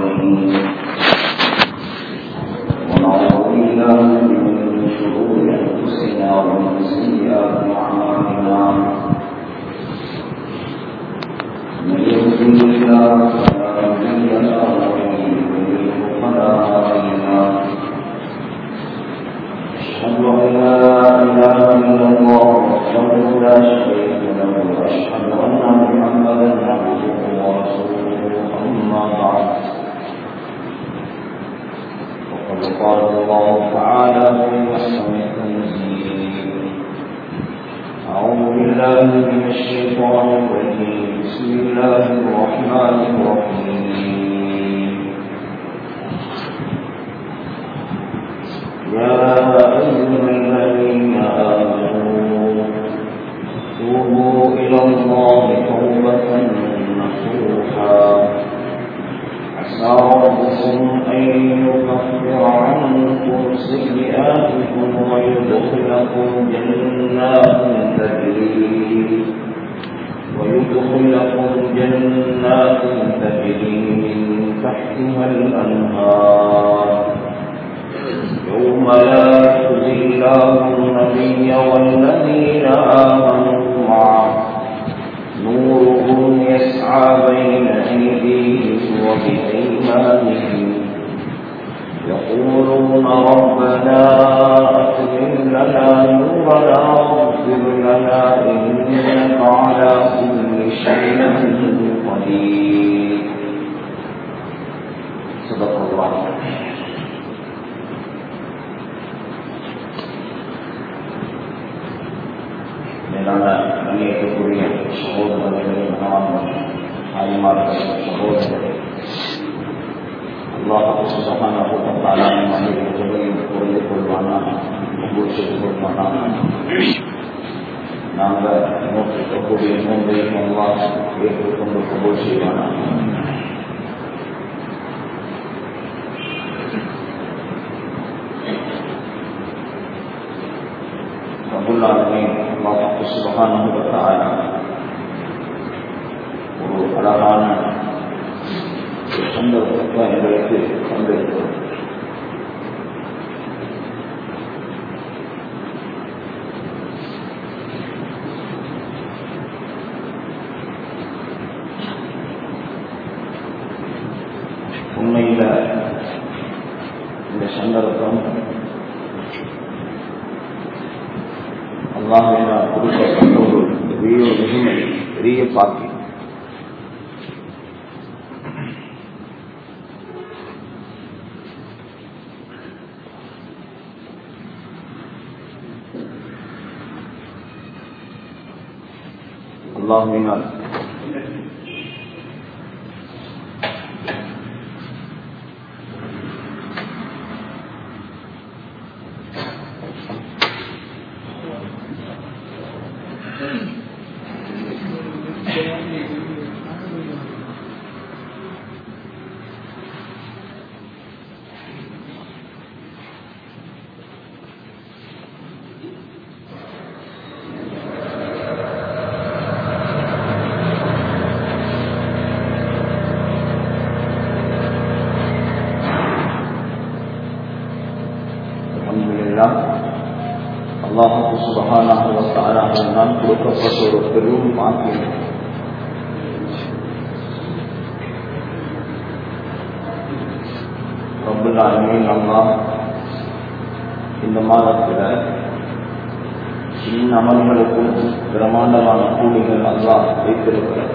الرحيم ونعوذ بالله من شرور أنفسنا ومن سيئات أعمالنا من يهده الله فلا مضل له ومن يضلل فلا هادي له أشهد أن لا إله إلا الله وحده لا شريك له وأشهد أن محمدا عبده ورسوله أما بعد وقد قال الله تعالى في محكم التنزيل أعوذ بالله من الشيطان الرجيم بسم الله الرحمن الرحيم يا أيها الذين آمنوا توبوا إلى الله توبة نصوحا عسى ربكم أن يكفر عنكم سيئاتكم ويدخلكم جنات تجري ويدخلكم جنات تجري من تحتها الأنهار يوم لا يخزي الله النبي والذين آمنوا معه نورهم يسعى بين أيديهم وبأيمانهم يقولون ربنا أتمم لنا نورنا واغفر لنا إنك على كل شيء قدير صدق الله மேலான கண்ணியத்துக்குரிய சகோதரர்களே மகான்கள் தாய்மார்கள் சகோதரர்களே அல்லாஹ் சுபஹானஹு வ தஆலா நம்முடைய உதவியை புரிந்து கொள்வானா கபூல் செய்து கொள்வானா நாங்கள் நோக்கிக்கக்கூடிய நோன்பையும் அல்லாஹ் ஏற்றுக்கொண்டு கபூல் செய்வானா ரபுல்லாலுமே அல்லாஹ் சுபஹானஹு வ தஆலா ஒரு அழகான சந்தர்ப்பத்தை எங்களுக்கு தந்திருக்கிறோம் உண்மையில் இந்த சந்தர்ப்பம் அல்லாஹினால் கொடுக்கப்பட்ட ஒரு பெரிய மிகுமை பெரிய பாக்கியம் அல்லாஹினால் அல்ஹம்துலில்லாஹ் அல்லாஹு சுபஹானஹு வ தஆலாவினால் கொடுக்கப்பட்ட ஒரு பெரும் பாக்கியம் ரப்பல் ஆலமீன் அல்லாஹ் இந்த மாதத்தில் சின்ன அமல்களுக்கும் பிரமாண்டமான கூலிகள் அல்லாஹ் வைத்திருக்கிறார்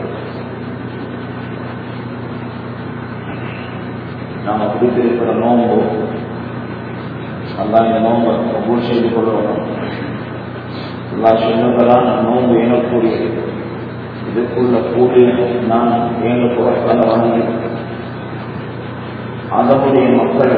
நாம் பிடித்திருக்கிற நோம்பு அல்லாஹ் இந்த நோம்பை கபூல் செய்து கொள்ளணும் அல்லாஹ் சொன்னதெல்லாம் நோம்பு எனக்கூடியது இதுக்குள்ள கூலி நான் ஏங்க புறக்கால வணங்கி அதனுடைய மக்கள்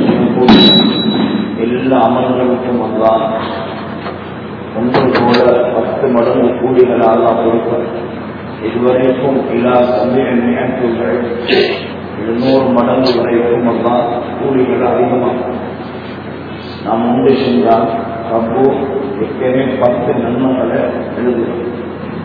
எல்லா அமல்களுக்கும் அல்லாஹ் ஒன்று போல பத்து மடங்கு கூலிகள் அல்லாஹ் கொடுப்பார் இதுவரைக்கும் எல்லா சந்தேகங்கள் இருநூறு மடங்கு வரைக்கும் அல்லாஹ் கூலிகள் அதிகமாகும் நாம் உண்டு சென்றால் ரப்பு எப்பயுமே பத்து நன்மைகளை எழுதுவோம்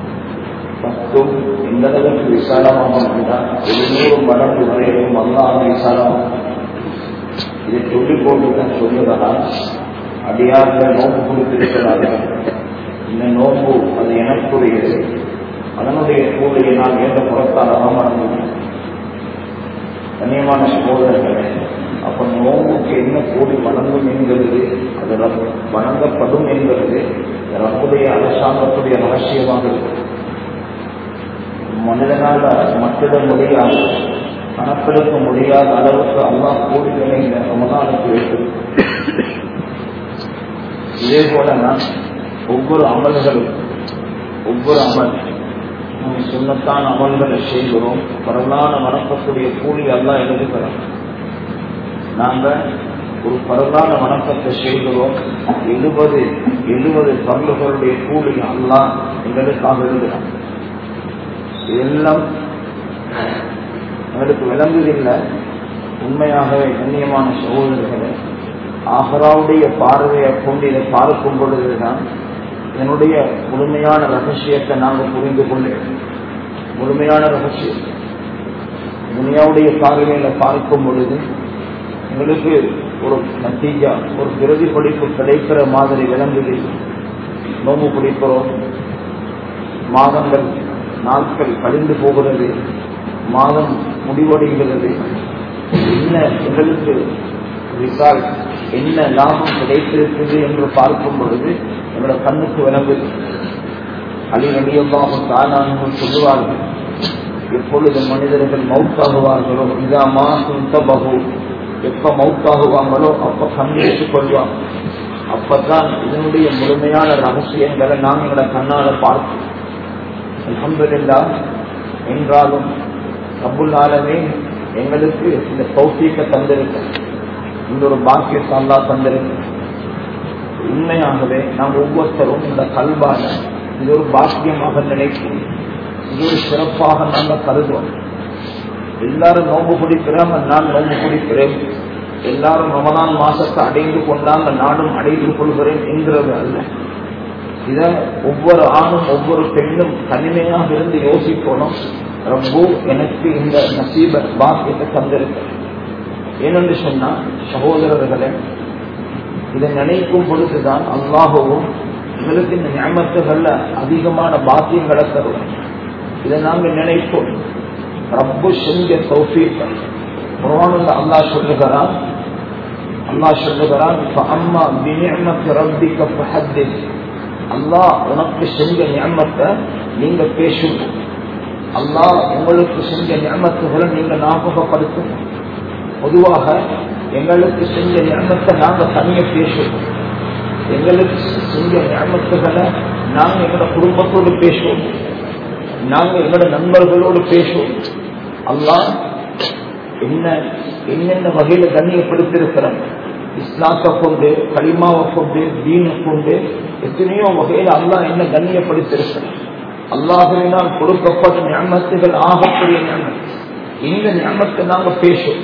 பத்தும் எந்த அளவுக்கு விசாலமாக இருந்தால் எழுநூறு மடங்கு வரைக்கும் அல்லாஹை விசாரம் இதை சொல்லி போட்டுதான் சொல்லுவதால் அடியார்கள் நோம்பு கொடுத்திருக்கிறார்கள் இந்த நோம்பு அது எனக்குரியது அதனுடைய கூலியை நான் எந்த புறத்தால் மறந்து கண்ணியமான சகோதரர்களே அப்ப நோம்புக்கு என்ன கூலி வழங்கும் என்கிறது அது ரப்- வழங்கப்படும் என்கிறது ரப்புடைய அரசாங்கத்துடைய ரகசியமாக இருக்கு மனிதனால மட்டிட முடியாது கணக்கெடுக்க முடியாத அளவுக்கு அல்லாஹ் கூலிகளை இந்த ரமதானுக்கு வைத்து இதே போல நான் ஒவ்வொரு அமல்களும் ஒவ்வொரு அமல் நம்ம சுண்ணத்தான அமல்களை செய்கிறோம் பரவலான வணக்கக்கூடிய கூலி எல்லாம் எழுதுகிறோம் நாங்க ஒரு பரவலான வணக்கத்தை செய்கிறோம் எழுபது எழுபது பங்குகளுடைய கூலி அல்லாஹ் எங்களுக்காக எழுதுகிறோம் இதெல்லாம் எங்களுக்கு விளங்குதில்லை உண்மையாகவே கண்ணியமான சகோதரர்களே ஆஹராவுடைய பார்வையை கொண்டு இதை பார்க்கும் பொழுதுதான் என்னுடைய முழுமையான ரகசியத்தை நாங்கள் புரிந்து கொள்ளேன் முழுமையான ரகசியம் துனியாவுடைய பார்வையில பார்க்கும் பொழுது எங்களுக்கு ஒரு நத்தீஜா ஒரு பிரதிபலிப்பு கிடைக்கிற மாதிரி விளங்குது நோம்பு பிடிக்கிறோம் மாதங்கள் நாட்கள் கழிந்து போகிறது மாதம் முடிவடைகிறது என்ன எங்களுக்கு ரிசால்ட் என்ன லாபம் கிடைத்திருக்குது என்று பார்க்கும் பொழுது என்னோட கண்ணுக்கு விளங்குது அலி நடிகமாக தானாக சொல்லுவார்கள் எப்பொழுது மனிதர்கள் மவுத்தாகுவார்களோ இதா மாசும் பகு எப்ப மவுத்தாகுவாங்களோ அப்ப கண்ணிட்டுக் கொள்வாங்க அப்பதான் இதனுடைய முழுமையான ரகசியங்களை நாம் எங்களை கண்ணால பார்ப்போம் அல்ஹம்துலில்லா என்றாலும் அபுல் ஆலமே எங்களுக்கு இந்த பௌத்தியத்தை தந்திருக்க இந்த ஒரு பாக்கியத்தை அல்லா தந்திருக்கு உண்மையாகவே நாம் ஒவ்வொருத்தரும் இந்த கல்வான இது ஒரு பாக்கியமாக நினைக்கும் இது ஒரு சிறப்பாக நாங்கள் கருதுவோம் எல்லாரும் நோம்பு பிடிக்கிறாங்க நான் நோம்பு பிடிக்கிறேன் எல்லாரும் ரமதான் மாசத்தை அடைந்து கொண்டாங்க நானும் அடைந்து கொள்கிறேன் என்கிறது அல்ல இத ஒவ்வொரு ஆணும் ஒவ்வொரு பெண்ணும் தனிமையாக இருந்து யோசிக்கணும் ரப்பு எனக்கு இந்த நசீப பாக்கியத்தை தந்திருக்க ஏனென்று சொன்னா சகோதரர்களே இதை நினைக்கும் பொழுதுதான் அல்லாஹவும் எங்களுக்கு இந்த ஞாபகங்கள்ல அதிகமான பாக்கியங்களை தருவோம் இதை நாங்கள் நினைப்போம் ரப்பு செஞ்ச தௌஃபீக் குர்ஆன்ல அல்லாஹ் சொல்லுகிறான் அல்லாஹ் சொல்லுகிறான் அம்மா பினிஅமத்தி ரப்பிக ஃபஹத்திஸ் அல்லாஹ் உனக்கு செஞ்ச ஞாபகத்தை நீங்க பேசுங்க அல்லாஹ் உங்களுக்கு செஞ்ச ஞாபகத்துகளை நீங்க ஞாபகப்படுத்துங்க பொதுவாக எங்களுக்கு செஞ்ச ஞாபகத்தை நாங்க தனிய பேசுவோம் எங்களுக்கு செஞ்ச ஞாபகத்துகளை நாங்க எங்களோட குடும்பத்தோடு பேசுவோம் நாங்க எங்களோட நண்பர்களோடு பேசுவோம் அல்லாஹ் என்ன என்னென்ன வகையில கண்ணியப்படுத்திருக்கிறோம் இஸ்லாத்தை கொண்டு களிமாவை கொண்டு தீனை கொண்டு எத்தனையோ வகையில அல்லாஹ் என்ன கண்ணியப்படுத்திருக்கிறோம் அல்லாஹினால் கொடுக்கப்பட்ட ஞாபகத்துகள் ஆகக்கூடிய ஞாபகம் இந்த ஞாபகத்தை நாங்க பேசுவோம்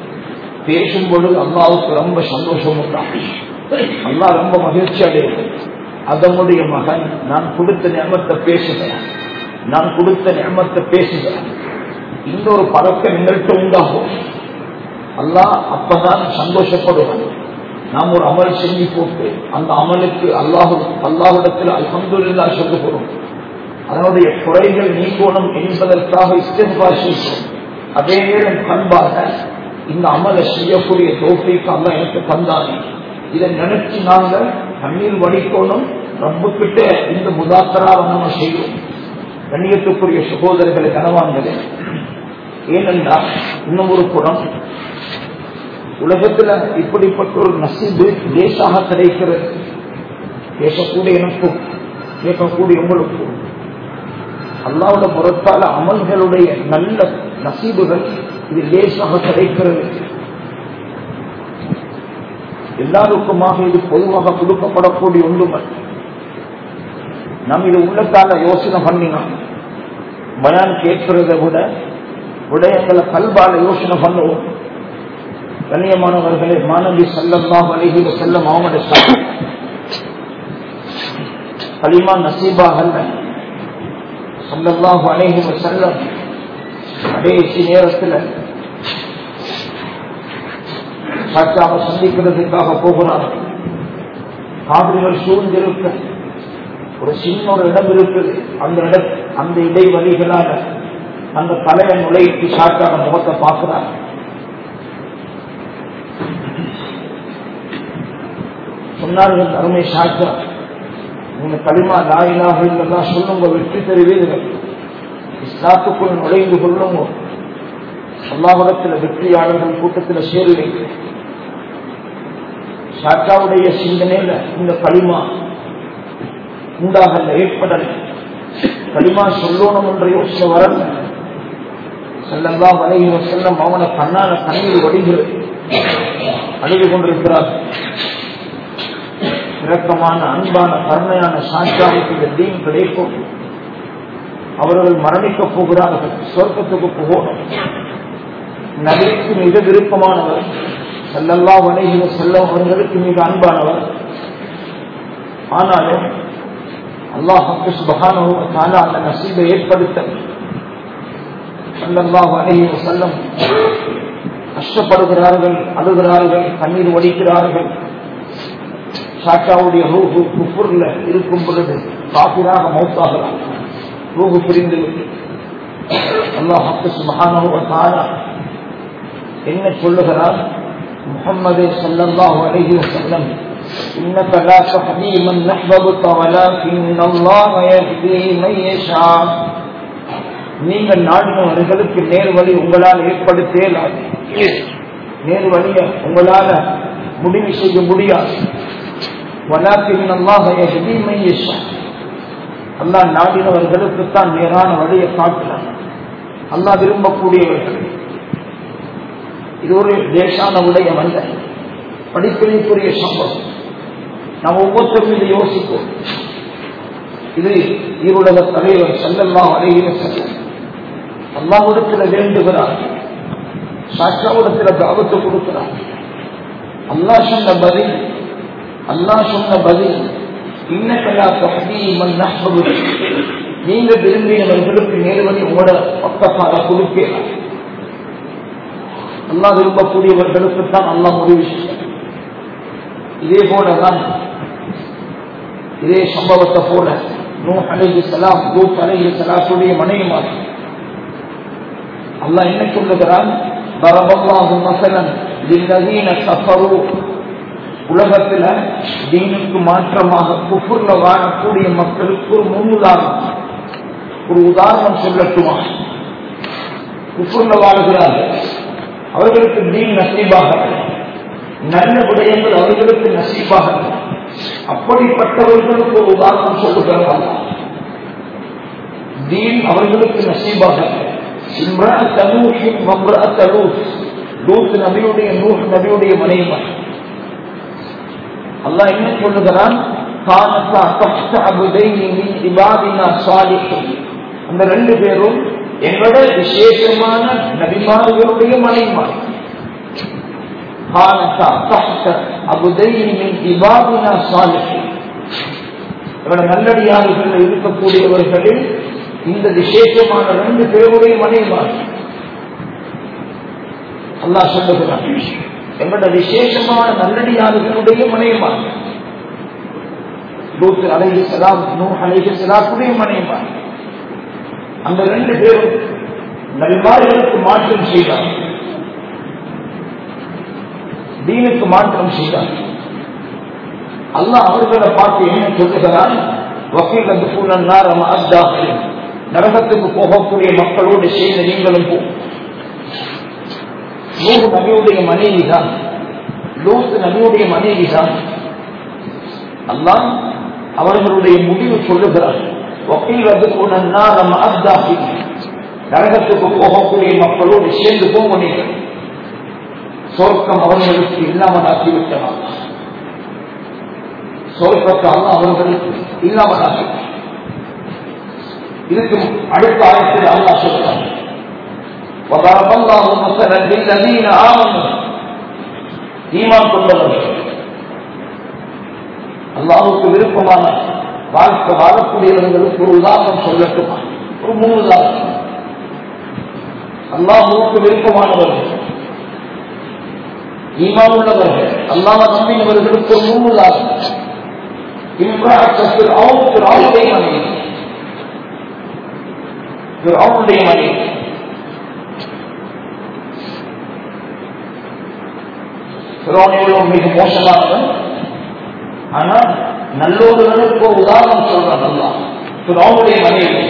பேசும் பொழுது அல்லாவுக்கு ரொம்ப சந்தோஷம் உண்டாகும் அல்லாஹ் ரொம்ப மகிழ்ச்சி அடையும் அதனுடைய மகன் நான் கொடுத்த ஞாபகத்தை பேசுகிறேன் நான் கொடுத்த ஞாபகத்தை பேசுகிறேன் இந்த ஒரு பழக்கம் எங்கள்கிட்ட உண்டாகும் அல்லாஹ் அப்பதான் சந்தோஷப்படுவான் நாம் ஒரு அமல் செஞ்சு போட்டு அந்த அமலுக்கு அல்லாஹு அல்லாஹிடத்தில் அல்ஹம்துல்லா சொல்லுகிறோம் அதனுடைய குறைகள் நீக்கணும் என்பதற்காக இஸ்திஃபா செய்கிறோம் அதே நேரம் பண்பாக இந்த அமலை செய்யக்கூடிய தோப்பிக்கு அல்ல எனக்கு தந்தானே இதை நினைச்சு நாங்க கண்ணீர் வடிக்கணும் ரப்புக்கிட்ட இந்த முதாக்கராக நம்ம செய்வோம் கண்ணியத்துக்குரிய சகோதரர்களை கனவான்களே ஏனென்றால் இன்னும் ஒரு புறம் உலகத்துல இப்படிப்பட்ட ஒரு நசீபு லேசாக கிடைக்கிறது பேசக்கூடிய எனக்கும் கேட்கக்கூடிய உங்களுக்கும் அல்லாவோட புறத்தால அமல்களுடைய நல்ல நசீபுகள் இது லேசாக கிடைக்கிறது எல்லாருக்குமாக இது பொதுவாக கொடுக்கப்படக்கூடிய ஒன்றுமை நாம் இது உள்ளத்தால யோசனை பண்ணினோம் பயான் கேட்கிறத விட விடயங்களை கல்பால யோசனை பண்ணுவோம் கண்ணியமானவர்களே மாணவி செல்லமாக அழகி செல்லம் அவங்களுடைய களிமா நசீபாகல்ல சல்லல்லாஹு அலைஹி வஸல்லம் கடைசி நேரத்தில் சாட்சாவை சந்திக்கிறதுக்காக போகிறார்கள் காவிரிகள் சூழ்ந்திருக்க ஒரு சின்ன ஒரு இடம் இருக்குது அந்த இட அந்த இடைவெளிகளால அந்த தலையை நுழைத்து சாட்டான முகத்தை பார்க்கிறார் சொன்னார்கள் அருமை சாட்டா நீங்க களிமா லாயிலாக இல்லெல்லாம் சொல்லுங்க வெற்றி தருவீர்கள் இஸ்லாத்துக்குள் நுழைந்து கொள்ளுங்க அல்லாஹிடத்தில் வெற்றியாளர்கள் கூட்டத்தில் சேருவீங்க ஷாட்டாவுடைய சிந்தனையில இந்த களிமா உண்டாகல ஏற்படல களிமா சொல்லணும் என்ற யோசனை வரல செல்லல்லா வலைகிற செல்லம் அவனை கண்ணால கண்ணீர் வடிகிறது அழுது கொண்டிருக்கிறார் இரக்கமான அன்பான கருணையான சாட்சாவுக்கு இந்த தீன் கிடைக்கும் அவர்கள் மரணிக்க போகிறார்கள் சொர்க்கத்துக்கு போகணும் நபிக்கு மிக விருப்பமானவர் செல்லல்லா வலைகிற செல்லம் அவர்களுக்கு மிக அன்பானவர் ஆனாலும் அல்லாஹுக்கு சுபகான அந்த நசீபை ஏற்படுத்த சல்லல்லாஹு அலைஹி வஸல்லம் கஷ்டப்படுகிறார்கள் அழுகிறார்கள் கண்ணீர் வடிக்கிறார்கள் ஷாக்காவுடைய ரூஹு குஃபுர்ல இருக்கும் பொழுது காபிராக மௌத்தாகிறார் ரூஹு பிரிந்து அல்லாஹுக்கு சுபகானஹு வ தஆலா என்ன சொல்லுகிறார் முஹம்மது ஸல்லல்லாஹு அலைஹி வஸல்லம் إنك لا تهدي من أحببت ولكن الله يهدي من يشاء நீங்கள் நாடினவர்களுக்கு நேர்வழி உங்களால் ஏற்படுத்தே நேர்வழிய உங்களால முடிவு செய்ய முடியாது வலாக்கின் அல்லாஹ் يهدي من يشاء அல்லாஹ் நாடினவர்களுக்கு தான் நேரான வழியை காட்டுறான் அல்லாஹ் விரும்பக்கூடியவர்கள் இது ஒரு லேசான விடயம் அல்ல படிப்பினைக்குரிய சம்பவம் நாம் ஒவ்வொருத்தரும் இதை யோசிப்போம் இது ஈருலக தலைவர் செல்லல்லாம் அலையில செல்லும் அல்லாவிடத்தில் வேண்டுகிறார் சாட்சாவிடத்தில் தாபத்தை கொடுக்கிறார் அல்லா சொன்ன பதில் அல்லா சொன்ன பதில் இன்னக்கல்லா தகுதி மண் நஷ்பகுதி நீங்க விரும்பினவர்களுக்கு நேர்வழி உங்களோட பக்கத்தால கொடுக்கலாம் அல்லா விரும்பக்கூடியவர்களுக்கு தான் அல்லா முடிவு செய்யும் இதே போலதான் இதே சம்பவத்தை போல நூ அலைஹி சலாம் லூத் அலைஹி சலாத்துடைய மனைவிமார் அல்லாஹ் என்ன சொல்லுகிறான் பரபல்லாஹு மசலன் லில்லதீன கஃபரு உலகத்துல தீனுக்கு மாற்றமாக குஃபுர்ல வாழக்கூடிய மக்களுக்கு ஒரு முன்னுதாரணம் ஒரு உதாரணம் சொல்லட்டுமா குஃபுர்ல வாழுகிறார்கள் அவர்களுக்கு தீன் நசீபாக நல்ல விடயங்கள் அவர்களுக்கு நசீபாக அப்படிப்பட்டவர்களுக்கு ஒரு உதாரணம் சொல்லுகிறார் தீன் அவர்களுக்கு நசீபாக நபியுடைய நூஹ் நபியுடைய மனைவி அல்லாஹ் என்ன சொல்லுகிறான் அந்த ரெண்டு பேரும் எங்களோட விசேஷமான நபிமார்களுடைய மனைவிமார் நல்லடியார்கள் இருக்கக்கூடியவர்களில் இந்த விசேஷமான ரெண்டு பேருடைய மனைவிமார் அல்லா சொல்லுகிறார் எங்களோட விசேஷமான நல்லடியார்களுடைய மனைவிமார் லூத்து அலைஹி சலாம் நூ அலைஹி சலாத்துடைய மனைவிமார் அந்த ரெண்டு பேரும் நல்வார்களுக்கு மாற்றம் செய்தார் தீனுக்கு மாற்றம் செய்தார் அல்லாஹ் அவர்களை பார்த்து என்ன சொல்லுகிறான் வக்கீல் அந்த சூழல்னார் நரகத்துக்கு போகக்கூடிய மக்களோடு சேர்ந்து நீங்களும் போ நூறு நபியுடைய மனைவி தான் லூத்து நபியுடைய மனைவி தான் அல்லாஹ் அவர்களுடைய முடிவு சொல்லுகிறார் வக்கீல் அது நரகத்துக்கு போகக்கூடிய மக்களோடு சேர்ந்து போக நீங்கள் சொர்க்கம் அவர்களுக்கு இல்லாமல் ஆக்கிவிட்டனர் சொர்க்கத்தால் அவர்களுக்கு இல்லாமல் ஆகி இதுக்கு அடுத்த ஆயத்தில் அல்லா சொல்றாங்க وضرب الله مثلا للذين آمنوا ஈமான் கொண்டவர்கள் அல்லாவுக்கு விருப்பமான வாழ்க்கை வாழக்கூடியவர்களுக்கு ஒரு உதாரணம் சொல்லட்டுமா ஒரு மூணு உதாரணம் அல்லாஹுக்கு விருப்பமானவர்கள் ஈமான் உள்ளவர்கள் அல்லாம நம்பினவர்களுக்கு ஒரு முன்னுதாரணம் இம்ராட்சத்தில் அவனுக்கு ராவுடைய மனைவி அவனுடைய மனைவி மிக மோசமானவன் ஆனா நல்லோர்களுக்கு ஒரு உதாரணம் சொல்றான் அல்லா அவனுடைய மனைவி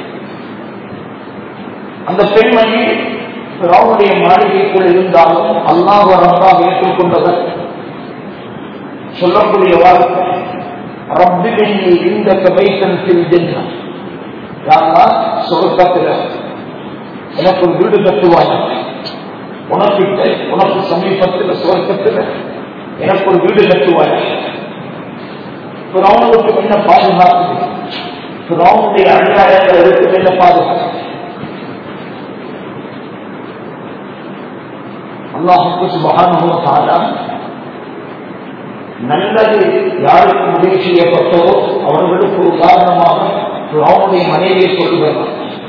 அந்த பெண்மணி ராவுடைய மாளிகைக்குள் இருந்தாலும் அல்லாஹ் ரப்பாக ஏற்றுக்கொண்டவர் சொல்லக்கூடிய வார்த்தை ரப்பினி இந்த கபைத்தன் செல்கின்ற சொர்க்கத்தில் எனக்கு ஒரு வீடு கட்டுவாங்க உனக்கிட்ட உனக்கு சமீபத்தில் சுவர்க்கத்தில் எனக்கு ஒரு வீடு கட்டுவாங்க பிறவனுக்கு என்ன பாதுகாப்பு பிறவனுடைய அநியாயங்களுக்கு என்ன பாதுகாப்பு அல்லாஹுக்கு சுபகான நல்லது யாருக்கு முடிவு செய்யப்பட்டோ அவர்களுக்கு உதாரணமாக பிராவுடைய மனைவியை சொல்லுகிறார்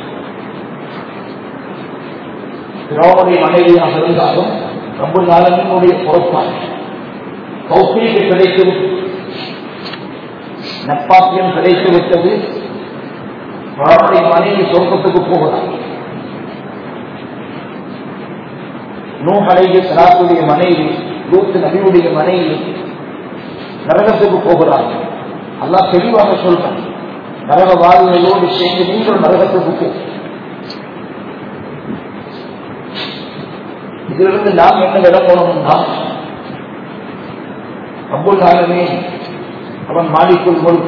பிராவுடைய மனைவியாக இருந்தாலும் ரொம்ப நாளினுடைய பொறுப்பான் கௌசிக்கு கிடைத்து நப்பாக்கியம் கிடைத்து விட்டது பிராவுடைய மனைவி சொர்க்கத்துக்கு போகிறார் நூகலைய சராத்துடைய மனைவி லூத்து நபியுடைய மனைவி நரகத்துக்கு போகிறார் அல்லா தெளிவாக சொல்றான் நரக வாழ்வையோடு சேர்ந்து நீங்கள் நரகத்துக்கு போ இதிலிருந்து நாம் என்ன விளக்கணும்னா அப்புல் ஆலமே அவன் மாடிக்குள் முழு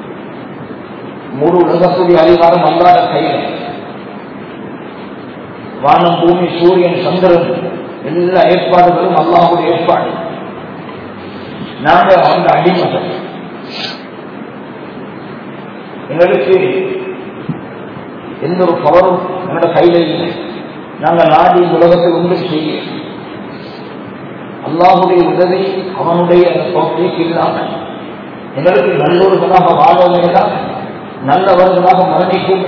முழு உலகத்துடைய அதிகாரம் அல்லாத கையில் வானம் பூமி சூரியன் சந்திரன் எல்லா ஏற்பாடுகளும் அல்லாஹுடைய ஏற்பாடு நாங்க அந்த அடிமகள் எங்களுக்கு எந்த ஒரு பவரும் எங்களோட கையில இல்லை நாங்கள் நாடி உலகத்தில் ஒன்றும் செய்ய அல்லாஹுடைய உதவி அவனுடைய பகுதிக்கு இல்லாமல் எங்களுக்கு நல்லொருவர்களாக வாழ வேண்டாம் நல்லவர்களாக மரணிக்கும்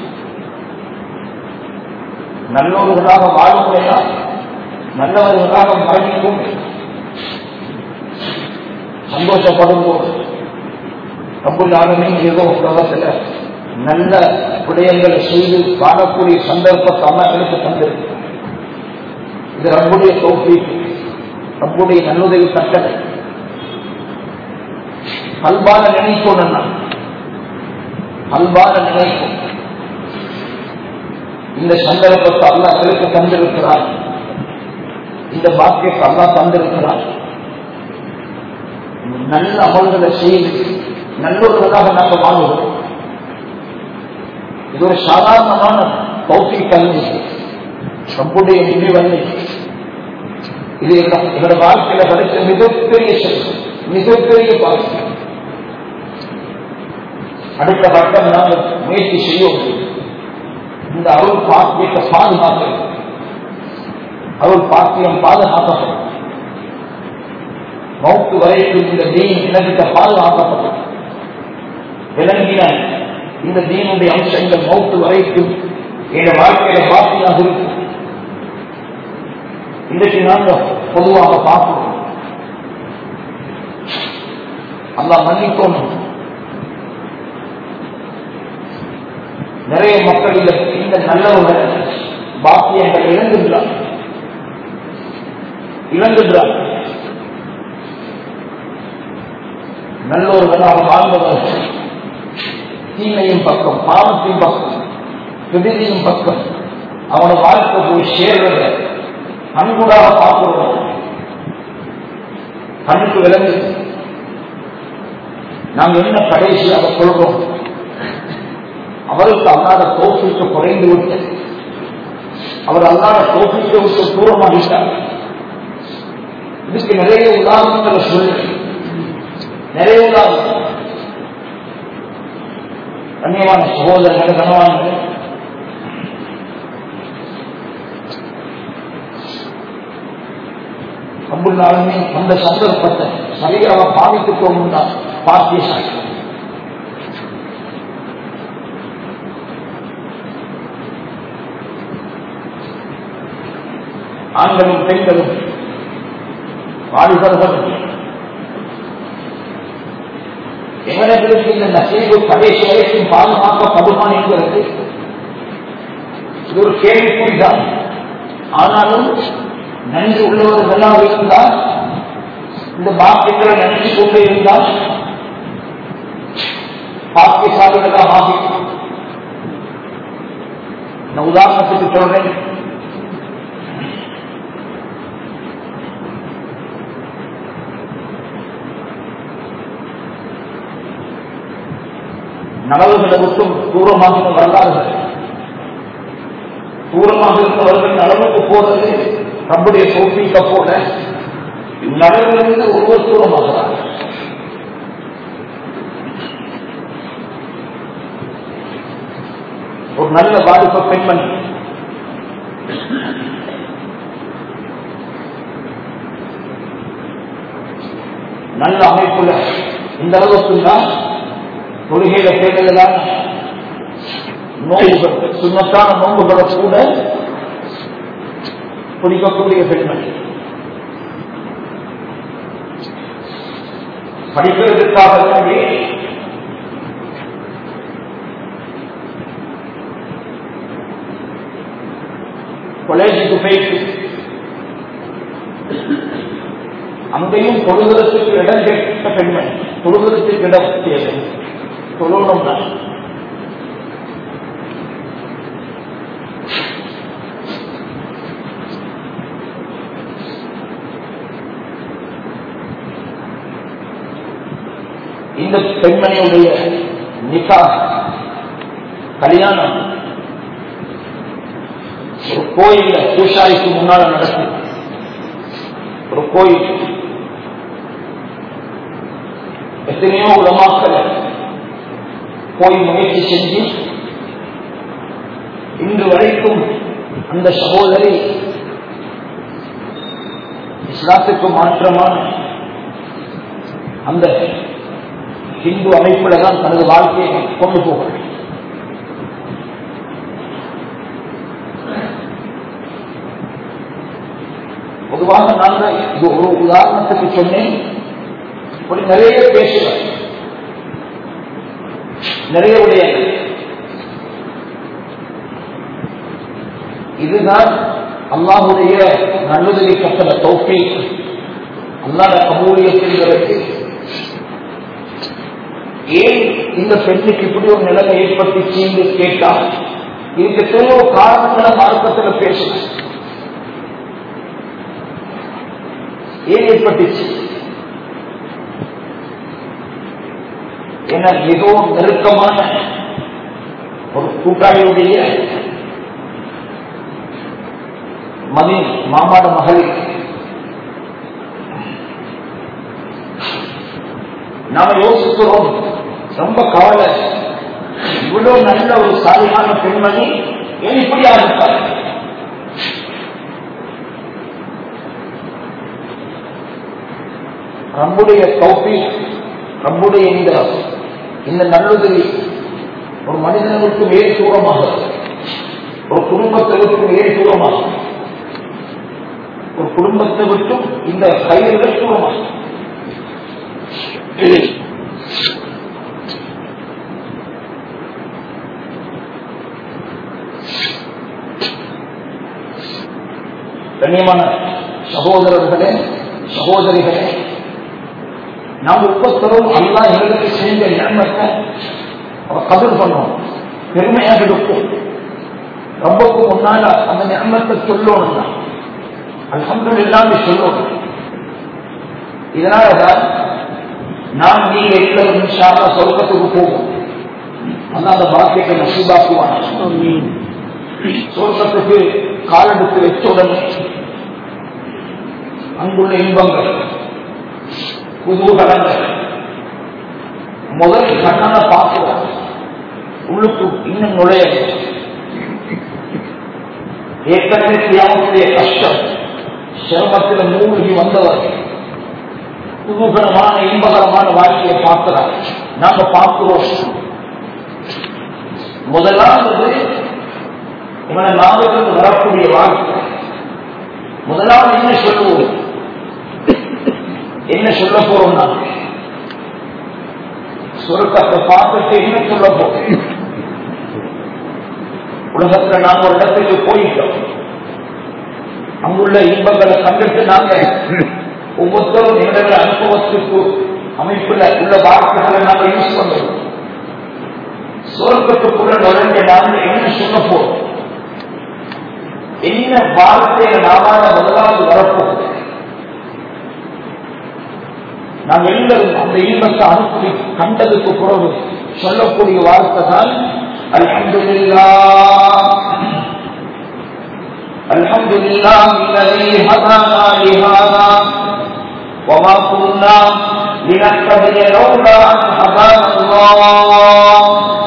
நல்லவர்களாக வாழும் வேண்டாம் நல்லவர்களாக மரணிக்கும் சந்தோஷப்படும் போது ரொம்ப நாளுமே ஏதோ உலகத்தில் நல்ல விடயங்களை செய்து காணக்கூடிய சந்தர்ப்பத்தை அம்மாக்களுக்கு தந்திருக்கு இது ரப்புடைய தோப்பி ரப்புடைய நல்லுதவி தக்கதை அல்பான நினைப்போம் நான் அல்பான நினைப்போம் இந்த சந்தர்ப்பத்தை அல்லாக்களுக்கு தந்திருக்கிறார் இந்த பாக்கியத்தை அல்லா தந்திருக்கிறார் நல்ல அமல்களை செய்து நல்லொருவராக நாங்கள் வாழ்வோம் இது ஒரு சாதாரணமான பௌத்திக கல்வி நம்முடைய நிதி வந்து இது எங்களோட வாழ்க்கையில கிடைச்ச மிகப்பெரிய செல்வம் மிகப்பெரிய பாக்கியம் அடுத்த வட்டம் நாங்கள் முயற்சி செய்யும் இந்த அருள் பாக்கியத்தை பாதுகாக்க அருள் பாக்கியம் பாதுகாக்கப்படும் மௌத்து வரைக்கும் இந்த தீன் இலக்கிட்ட பாதுகாக்கப்பட்டது விளங்கின இந்த தீனுடைய அம்சங்கள் மௌத்து வரைக்கும் என் வாழ்க்கையில பாக்கியாக இருக்கும் இன்றைக்கு நாங்கள் பொதுவாக பார்க்கிறோம் அல்லா மன்னிக்கணும் நிறைய மக்கள் இந்த இந்த நல்லவர்கள் பாக்கியங்கள் இழந்துகிறார் இழந்துகிறார் நல்லோர்களாக வாழ்ந்தவர்கள் தீமையும் பக்கம் பாவத்தின் பக்கம் விடுதியும் பக்கம் அவனோட வாழ்க்கை போய் சேர்றத கண்கூடாக பார்க்கிறோம் கண்ணுக்கு விளங்கு நாம் என்ன கடைசியாக சொல்றோம் அவருக்கு அல்லாத தோப்பிற்கு குறைந்து விட்டு அவர் அல்லாத தோப்பிற்கு விட்டு தூரமாகிட்டார் இதுக்கு நிறைய உதாரணங்களை சொல்லு நிறைய உதாரணம் கண்ணியமான சகோதரர்கள் கனவான்கள் அம்புல்லாலுமே அந்த சந்தர்ப்பத்தை சரியாக பாதித்துக்கோம் பாக்கிய சாட்சி ஆண்களும் பெண்களும் வாலிபர்கள் எங்களுக்கு இந்த நசீபு கடைசி வரைக்கும் பாதுகாக்கப்படுமா என்கிறது இது ஒரு கேள்விக்குறிதான் ஆனாலும் நன்றி உள்ளவர்களாக இருந்தால் இந்த பாக்கியங்களை நினைச்சு கொண்டே இருந்தால் பாக்கியசாலிகளாக ஆகிக்கும் நான் உதாரணத்துக்கு சொல்றேன் நலவுகளை விட்டும் தூரமாக வரலாறுகள் தூரமாக இருந்தவர்கள் நலவுக்கு போறது நம்முடைய தோப்பிக்க போல நலவிலிருந்து ஒருவர் தூரமாகிறார் ஒரு நல்ல பாதிப்ப பெண்மணி நல்ல அமைப்புல இந்த அளவுக்கு தான் தொழுகையில கேட்டதுதான் நோய்கள் சுண்ணத்தான நோன்புகளை கூட பிடிக்கக்கூடிய பெண்மணி படிக்கிறதுக்காக வேண்டி கொலேஜுக்கு போயிட்டு அங்கேயும் தொழுகிறதுக்கு இடம் கேட்ட பெண்மணி தொழுகிறதுக்கு இடம் தேவை தொழணும் தான் இந்த பெண்மணியுடைய நிகா கல்யாணம் ஒரு கோயில பூசாரிக்கு முன்னால நடக்கும் ஒரு கோயில் எத்தனையோ உலமாக்களை போய் முயற்சி செஞ்சு இன்று வரைக்கும் அந்த சகோதரி இஸ்லாத்துக்கு மாற்றமான அந்த ஹிந்து அமைப்புல தான் தனது வாழ்க்கையை கொண்டு போகிறார் பொதுவாக நான் தான் இது ஒரு உதாரணத்துக்கு சொன்னேன் இப்படி நிறைய பேசுவேன் நிறைய விடயங்கள் இதுதான் அல்லாஹுடைய நல்லுதவி கட்டள தோப்பி அல்லாத கபூலியத்திற்கு ஏன் இந்த பெண்ணுக்கு இப்படி ஒரு நிலைமை ஏற்பட்டுச்சு என்று கேட்டால் இதுக்கு எத்தனையோ காரணங்களை மார்க்கத்தில் பேசணும் ஏன் ஏற்பட்டுச்சு என மிகவும் நெருக்கமான ஒரு கூட்டாளியுடைய மதி மாமாட மகளிர் நாம யோசிக்கிறோம் ரொம்ப கவலை இவ்வளவு நல்ல ஒரு சாலியான பெண்மணி ஏன் இப்படி ஆரம்பித்தார் நம்முடைய கௌபி நம்முடைய இந்த இந்த நல்லுதவி ஒரு மனிதனுக்கு மேல் தூரமாக ஒரு குடும்பத்தை விட்டு மேல் தூரமாக ஒரு குடும்பத்தை விட்டும் இந்த கைகள் தூரமாக கண்ணியமான சகோதரர்களே சகோதரிகளே நாம் ஒவ்வொருத்தரும் அல்லா எங்களுக்கு செஞ்ச நிலைமத்தை அவ கதிர் பண்ணுவோம் பெருமையாக இருக்கும் ரொம்பக்கு முன்னால அந்த நிலைமத்தை சொல்லணும் தான் அல்ஹம்து இல்லாம சொல்லணும் இதனாலதான் நாம் நீங்க எல்லாரும் நிமிஷாக சொர்க்கத்துக்கு போவோம் அந்த அந்த பாக்கியத்தை நசீபாக்குவான் சொர்க்கத்துக்கு காலெடுத்து வச்ச உடனே அங்குள்ள இன்பங்கள் குதூகலங்கள் முதல் கண்ணனை பார்க்கிறோம் உள்ளுக்கு இன்னும் நுழைய ஏற்கனவே தியாகத்துடைய கஷ்டம் சிரமத்தில் மூழ்கி வந்தவர் குதூகலமான இன்பகரமான வாழ்க்கையை பார்க்கிறார் நாம பார்க்கிறோம் முதலாவது இவனை நாவிலிருந்து வரக்கூடிய வாழ்க்கை முதலாவது என்ன சொல்லுவோம் என்ன சொல்ல போறோம் நான் சொருக்கத்தை பார்த்துட்டு என்ன சொல்ல போறோம் உலகத்துல நாங்க ஒரு இடத்துக்கு போயிட்டோம் அங்குள்ள இன்பங்களை கண்டுட்டு நாங்க ஒவ்வொருத்தரும் எங்களுடைய அனுபவத்துக்கு அமைப்புல உள்ள வார்த்தைகளை நாங்க யூஸ் பண்றோம் சொர்க்கத்துக்குள்ள நுழைஞ்ச நாங்க என்ன சொல்ல போறோம் என்ன வார்த்தையில நாம முதலாவது வரப்போகுது நாம் எல்லாரும் அந்த இன்பத்தை அனுப்பி கண்டதுக்கு பிறகு சொல்லக்கூடிய வார்த்தை தான் அல்ஹம்துலில்லா அல்ஹம்துலில்லா الذي هدانا لهذا وما كنا لنهتدي لولا ان هدانا الله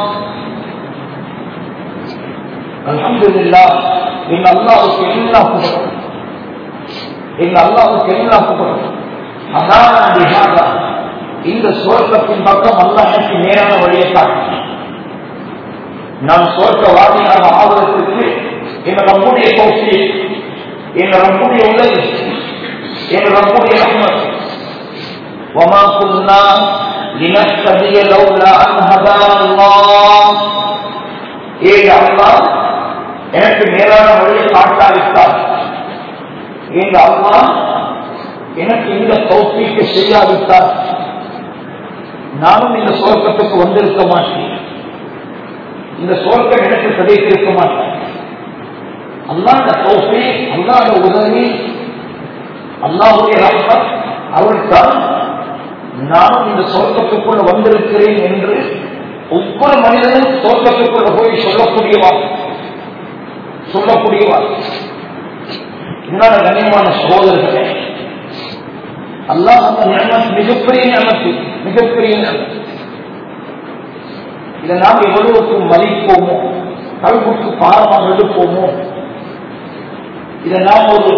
الحمد لله ان الله كلنا புகழ் ان الله كلنا புகழ் அதான பிஹாதா இந்த சுவர்க்கத்தின் பக்கம் அல்ல எனக்கு நேரான வழியை காட்டு நான் சுவர்க்கவாதியாக ஆவதற்கு என் நம்முடைய கோஷி என் நம்முடைய உலகு என் நம்முடைய ரஹ்மத் وما كنا لنهتدي لولا ان هدانا الله ஏய் அல்லாஹ் எனக்கு நேரான வழியை காட்டாவிட்டார் எங்க அல்லாஹ் எனக்கு இந்த தௌஃபீக்கு செய்யாவிட்டார் நானும் இந்த சுவர்க்கத்துக்கு வந்திருக்க மாட்டேன் இந்த சுவர்க்கம் எனக்கு கிடைத்திருக்க மாட்டேன் அல்லாத தௌஃபி அல்லாத உதவி அல்லாஹுடைய ரஹ்மத் அவர்தான் நானும் இந்த சுவர்க்கத்துக்குள்ள வந்திருக்கிறேன் என்று ஒவ்வொரு மனிதனும் சுவர்க்கத்துக்குள்ள போய் சொல்லக்கூடியவா சொல்லக்கூடியவா இதனால கண்ணியமான சகோதரர்களே அல்லாஹ் அந்த நியமத் மிகப்பெரிய நியமத்து மிகப்பெரிய நியமத் இதை நாம் எவ்வளவுக்கு மதிப்போமோ கல்வுக்கு பாரமாக எடுப்போமோ இதை நாம் ஒரு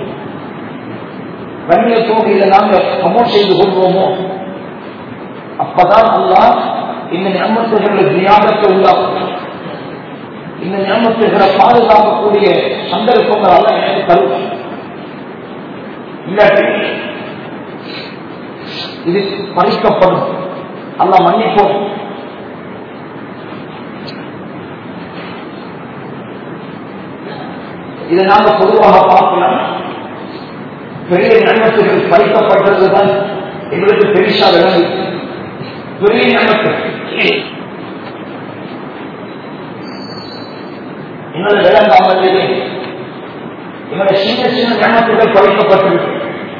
கண்ணியத்தோடு இதை நாங்கள் ப்ரமோட் செய்து கொள்வோமோ அப்பதான் அல்லாஹ் இந்த நியமத்துகளை தியாகத்தை உண்டாக்கும் இந்த நியமத்துகளை பாதுகாக்கக்கூடிய சந்தர்ப்பங்கள் எல்லாம் எனக்கு தரும் இல்லாட்டி இது பறிக்கப்படும் அல்ல மன்னிப்போம் இதை நாங்க பொதுவாக பார்க்கலாம் பெரிய நன்மத்துகள் பறிக்கப்பட்டதுதான் எங்களுக்கு பெருசா விளங்கு பெரிய நன்மத்து எங்களை விளங்காமல் எங்களுடைய சின்ன சின்ன நன்மத்துகள் பறிக்கப்பட்டிருக்கு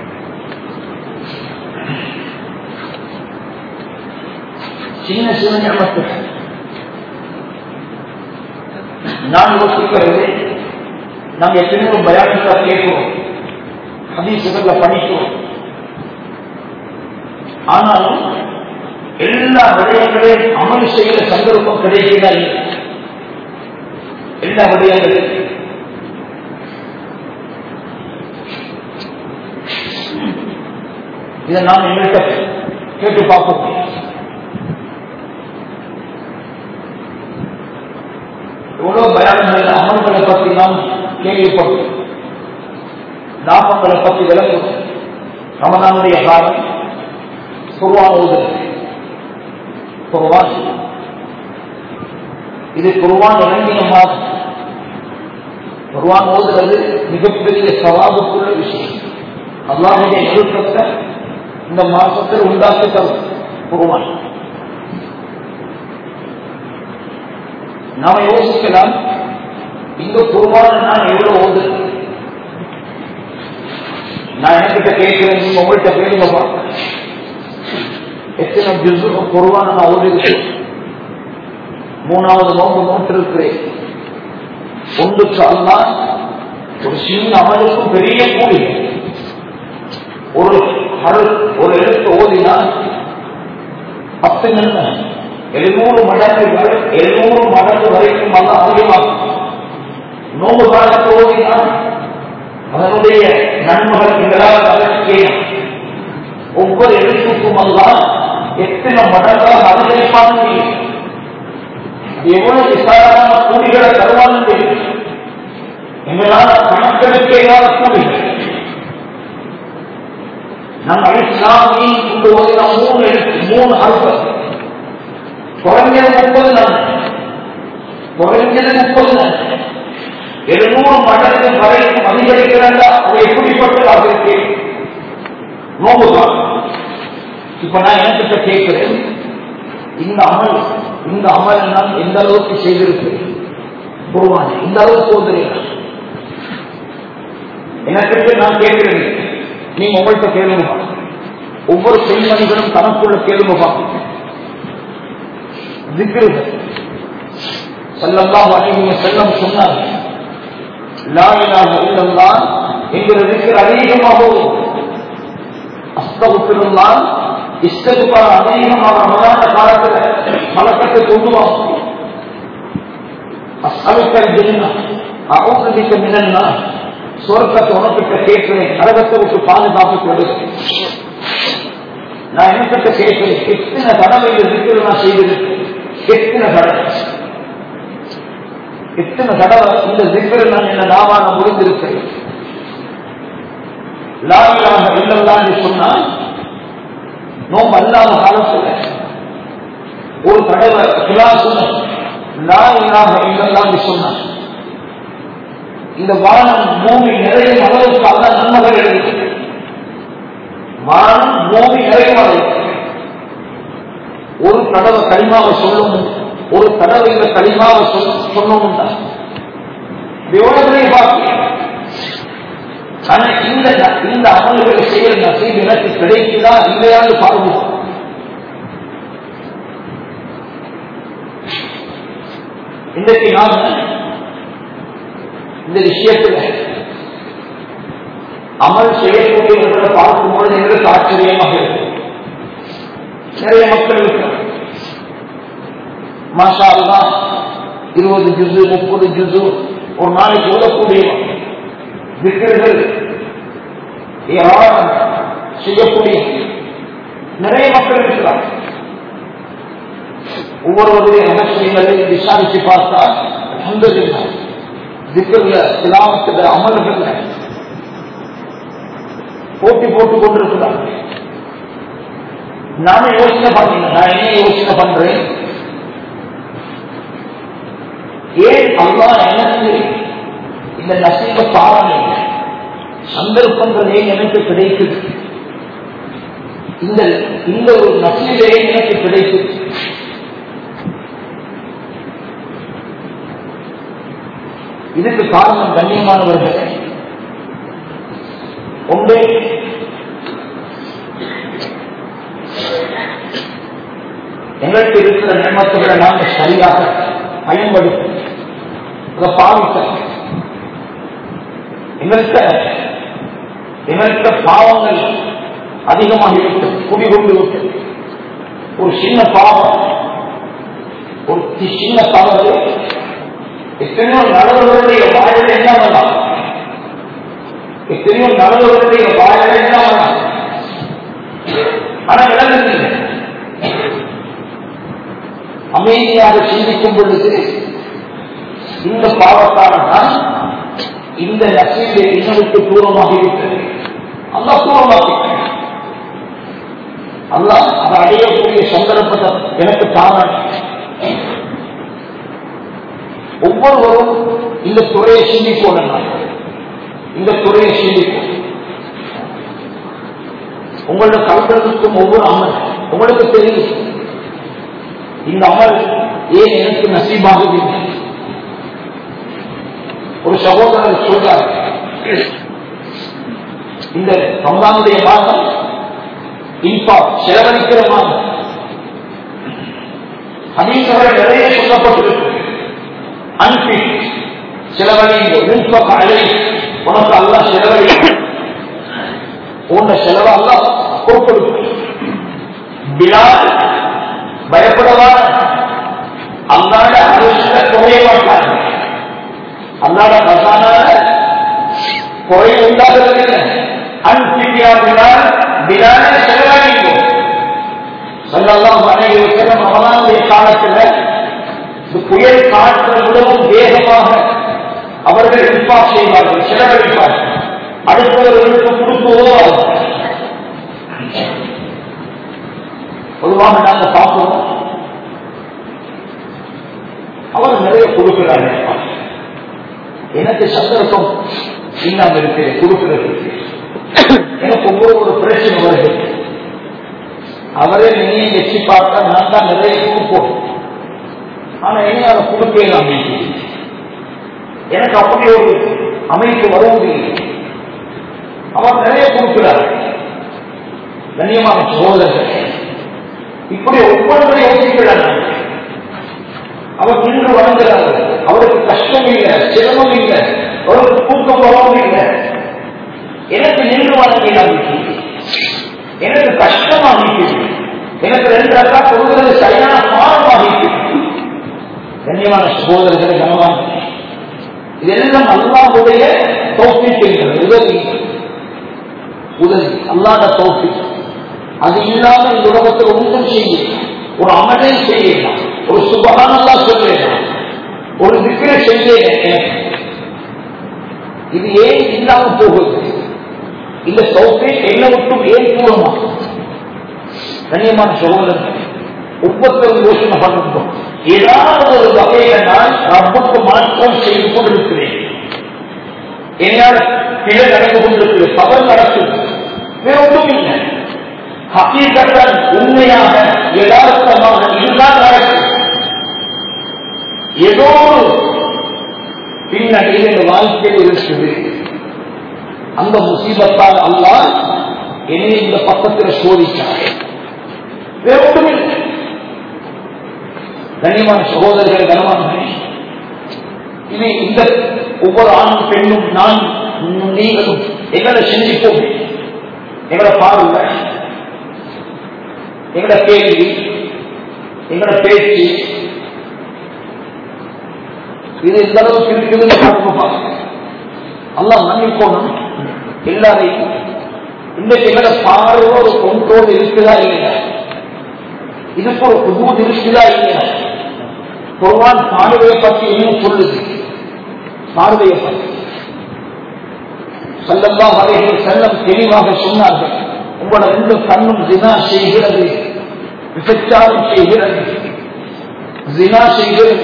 சின்ன சின்ன ஞாபகத்துக்கு நான் யோசிக்கிறது நாம் எத்தனையோ பயானங்களை கேட்கிறோம் ஹதீசுகளை படிக்கிறோம் ஆனாலும் எல்லா விடயங்களையும் அமல் செய்கிற சந்தர்ப்பம் கிடைக்கிறதா இல்லை எல்லா விடயங்களையும் இதை நாம் எங்கள்கிட்ட கேட்டு பார்ப்போம் எவ்வளவு பயானங்கள் அமல்களை பற்றி நாம் கேள்விப்பட்டோம் லாபங்களை பற்றி விளங்கும் ரமதானுடைய காலம் குர்வான் ஓதுது குர்வான் இது குர்வான் இறங்கின மாதம் குர்வான் ஓதுறது மிகப்பெரிய சவாபுக்குள்ள விஷயம் அல்லாஹுடைய நெருக்கத்தை இந்த மாசத்தில் உண்டாக்கி தரும் குர்வான் நாம யோசிக்கலாம் இந்த குருவான நான் எவ்வளவு ஓது நான் என்கிட்ட கேட்கிறேன் நீங்க உங்கள்கிட்ட கேளுங்கப்பா எத்தனை ஜிசு குருவான நான் ஓடி மூணாவது நோம்பு நோட்டு இருக்கிறேன் ஒன்றுக்கு அல்லா ஒரு சின்ன அமலுக்கும் பெரிய கூலி ஒரு அருள் ஒரு எழுத்து ஓதினால் பத்து நின்று எழுநூறு மடங்கு வரை எழுநூறு மடங்கு வரைக்கும் அல்ல அதிகமாகும் நோம்பு காலத்து ஓதினால் அதனுடைய நன்மைகள் எங்களால் அலட்சியம் ஒவ்வொரு எழுத்துக்கும் அல்ல எத்தனை மடங்காக அதிகரிப்பான்னு தெரியும் எவ்வளவு விசாரமான கூலிகளை தருவான்னு தெரியும் எங்களால் கணக்கெடுக்க இல்லாத கூலிகள் நம்ம இஸ்லாமி கொண்டு வந்து மூணு எழுத்து மூணு அர்த்தம் குறைஞ்சது முப்பது நாள் குறைஞ்சது முப்பது நாள் எழுநூறு மடங்கு வரைக்கும் அதிகரிக்கிறாங்க அது எப்படிப்பட்டதாக இருக்கு நோம்புதான் இப்ப நான் எனக்கிட்ட கேட்கிறேன் இந்த அமல் இந்த அமல் நான் எந்த அளவுக்கு செய்திருக்கிறேன் குருவானே இந்த அளவுக்கு போதுறீங்க எனக்கு நான் கேட்கிறேன் நீங்க உங்கள்கிட்ட கேளுங்கப்பா ஒவ்வொரு பெண்மணிகளும் தனக்குள்ள கேளுங்கப்பா திக்ருகள் செல்லல்லாம் அனைவங்க செல்லம் சொன்னாங்க லாயிலாக இல்லம்தான் என்கிற திக்ர் அதிகமாகவும் அஸ்தகுத்திருந்தான் இஷ்டத்துக்கான அதிகமாக மலான காலத்துல மலக்கத்தை கொண்டு வாங்க அஸ்தவிக்கல் ஜென்னா அவுந்திக்க மினன்னா சொர்க்கத்தை உனக்கிட்ட கேட்கிறேன் நரகத்தை விட்டு பாதுகாப்பு கொடு நான் எனக்கிட்ட கேட்கிறேன் எத்தனை தடவை இந்த திக்கில் நான் செய்திருக்கேன் எத்தனை தடவை எத்தனை தடவை இந்த திக்கில் நான் என்ன நாவான முடிந்திருக்கிறேன் லாவிலாக இல்லல்லான்னு சொன்னா நோம்பு அல்லாத காலத்துல ஒரு தடவை கிளாசுல லாவிலாக இல்லல்லான்னு சொன்னான் இந்த வானம் பூமி நிறையும் அளவுக்கு அல்ல நன்மைகள் எழுது வானம் பூமி நிறையும் அளவுக்கு ஒரு தடவை களிமாவை சொல்லணும் ஒரு தடவை இந்த களிமாவை சொல்லணும் தான் எவ்வளவு பாக்கி ஆனா இந்த இந்த அமல்களை செய்ய நசீப் எனக்கு கிடைக்குதா இல்லையான்னு பாருங்க இன்றைக்கு நாம இந்த விஷயத்துல அமல் செய்யக்கூடியவர்களை பார்க்கும்போது எங்களுக்கு ஆச்சரியமாக இருக்கு நிறைய மக்கள் இருக்கிறார் மாஷா அல்லா இருபது ஜுசு முப்பது ஜுசு ஒரு நாளைக்கு ஓதக்கூடிய விக்கிர்கள் ஏராளம் செய்யக்கூடிய நிறைய மக்கள் இருக்கிறார் ஒவ்வொருவருடைய ரகசியங்களை விசாரிச்சு பார்த்தா அந்ததில்லை திக்கர்ல சிலாமத்துல அமல்கள்ல போட்டி போட்டு கொண்டிருக்கிறார் நானே யோசனை பண்ணீங்க நான் என்ன யோசனை பண்றேன் ஏன் அல்லா எனக்கு இந்த நசீக பாவனை சந்தர்ப்பங்கள் ஏன் எனக்கு கிடைக்குது இந்த இந்த ஒரு நசீலே எனக்கு கிடைக்குது இதுக்கு காரணம் கண்ணியமானவர்கள் ஒன்று எங்களுக்கு இருக்கிற நியமத்துகளை நாங்கள் சரியாக பயன்படுத்தி அதை பாவிக்க எங்கள்கிட்ட எங்கள்கிட்ட பாவங்கள் அதிகமாக இருக்கு குடிகொண்டு விட்டு ஒரு சின்ன பாவம் ஒரு சின்ன தவறு எத்தனையோ நல்லவர்களுடைய வாயில என்ன பண்ணலாம் எத்தனையோ நல்லவர்களுடைய வாயில என்ன பண்ணலாம் ஆனா விளங்குங்க அமைதியாக சிந்திக்கும் பொழுது இந்த பாவத்தால்தான் இந்த நசீலை இன்னுக்கு தூரமாக இருக்கிறது அல்லா தூரமாக அல்லா அதை அடையக்கூடிய சந்தர்ப்பத்தை எனக்கு தானாக ஒவ்வொருவரும் இந்த துறையை சிந்திப்போம் இந்த துறையை சிந்திப்போம் உங்களோட கல்வர்களுக்கும் ஒவ்வொரு அமல் உங்களுக்கு தெரியும் இந்த அமல் ஏன் எனக்கு நசீபாகவில்லை ஒரு சகோதரர் சொல்றார் இந்த ரம்பானுடைய மாதம் இன்பா செலவழிக்கிற மாதம் ஹதீசர்கள் நிறைய சொல்லப்பட்டிருக்கு அன்பி செலவழிங்க இன்பம் அழை உனக்கு அல்ல செலவழி உன்னை செலவு அல்ல பொறுப்படுத்து பிலால் பயப்படவா அல்லாட அரசுல குறைய மாட்டாங்க அல்லாட கசானால குறை உண்டாகிறது அன்பியா பிலால் பிலால செலவழிங்கோ சொல்லலாம் மனைவி வைக்கிற அவனாவுடைய காலத்துல இந்த புயல் காற்றை விடவும் வேகமாக அவர்கள் இன்பாக் செய்வார்கள் செலவழிப்பார்கள் அடுத்தவர்களுக்கு கொடுக்கவோ கொடுக்கிறாரு எனக்கு சந்தர்ப்பம் இல்லாம இருக்கு கொடுக்கிறதுக்கு எனக்கு ஒவ்வொரு ஒரு பிரச்சனை வருது அவரே நீ வச்சு பார்த்தா நான் தான் நிறைய கொடுப்போம் ஆனா என்ன அதை கொடுக்கலாம் எனக்கு அப்படி ஒரு அமைப்பு வருவது அவர் நிறைய கொடுக்கிறார் கண்ணியமான சோதரர் இப்படி ஒவ்வொன்றை யோசிக்கிறார் அவர் நின்று வணங்குறார் அவருக்கு கஷ்டம் இல்லை சிரமம் இல்லை அவருக்கு தூக்கம் வரவும் இல்லை எனக்கு நின்று வணங்கினார் எனக்கு கஷ்டமாகிட்டு எனக்கு ரெண்டு அக்கா கொடுக்கிறது சரியான பாடமாகிட்டு கண்ணியமான சகோதரர்களை கனவான இதெல்லாம் அல்லாஹுடைய தோப்பிக்கிறது உதவி உதவி அல்லாத தோப்பி அது இல்லாம இந்த உலகத்தில் ஒன்றும் செய்ய ஒரு அமலை செய்யலாம் ஒரு சுபகானல்லா சொல்லலாம் ஒரு விக்கிர செய்ய இது ஏன் இல்லாம போகுது இந்த சௌத்தை என்ன விட்டும் ஏன் தூரமா கண்ணியமான சகோதரர்கள் ஒவ்வொருத்தரும் யோசனை பண்ணணும் ஏதாவது ஒரு வகையில நான் ரப்புக்கு மாற்றம் செய்து கொண்டிருக்கிறேன் என்னால் பிழை நடந்து கொண்டிருக்கிறது தவறு நடக்குது வேற ஒன்றும் இல்லை ஹக்கீகத்தன் உண்மையாக யதார்த்தமாக இதுதான் நடக்கும் ஏதோ ஒரு பின்னணியில் இந்த வாழ்க்கையில் இருக்குது அந்த முசீபத்தால் அல்லாஹ் என்னை இந்த பக்கத்தில் சோதிச்சார் வேற ஒன்றும் இல்லை கண்ணியமான சகோதரர்கள் கனவான்களே இது இந்த ஒவ்வொரு ஆணும் பெண்ணும் நான் நீங்களும் எங்களை சிந்திப்போம் எங்களை பார்வை எங்களோட கேள்வி எங்களோட பேச்சு இது எந்த அளவுக்கு இருக்குதுன்னு பார்க்கணுமா அல்லாஹ் மன்னிக்கணும் எல்லாரையும் இன்றைக்கு எங்களோட பார்வை ஒரு கொண்டோடு இருக்குதா இல்லையா இதுக்கு ஒரு புது இருக்குதா இல்லையா குர்வான் பார்வையை பற்றி இன்னும் சொல்லுது பார்வையை பற்றி செல்லல்லா வரைகள் செல்லம் தெளிவாக சொன்னார்கள் உங்களோட ரெண்டு கண்ணும் ஜினா செய்கிறது விபச்சாரம் செய்கிறது ஜினா செய்கிறது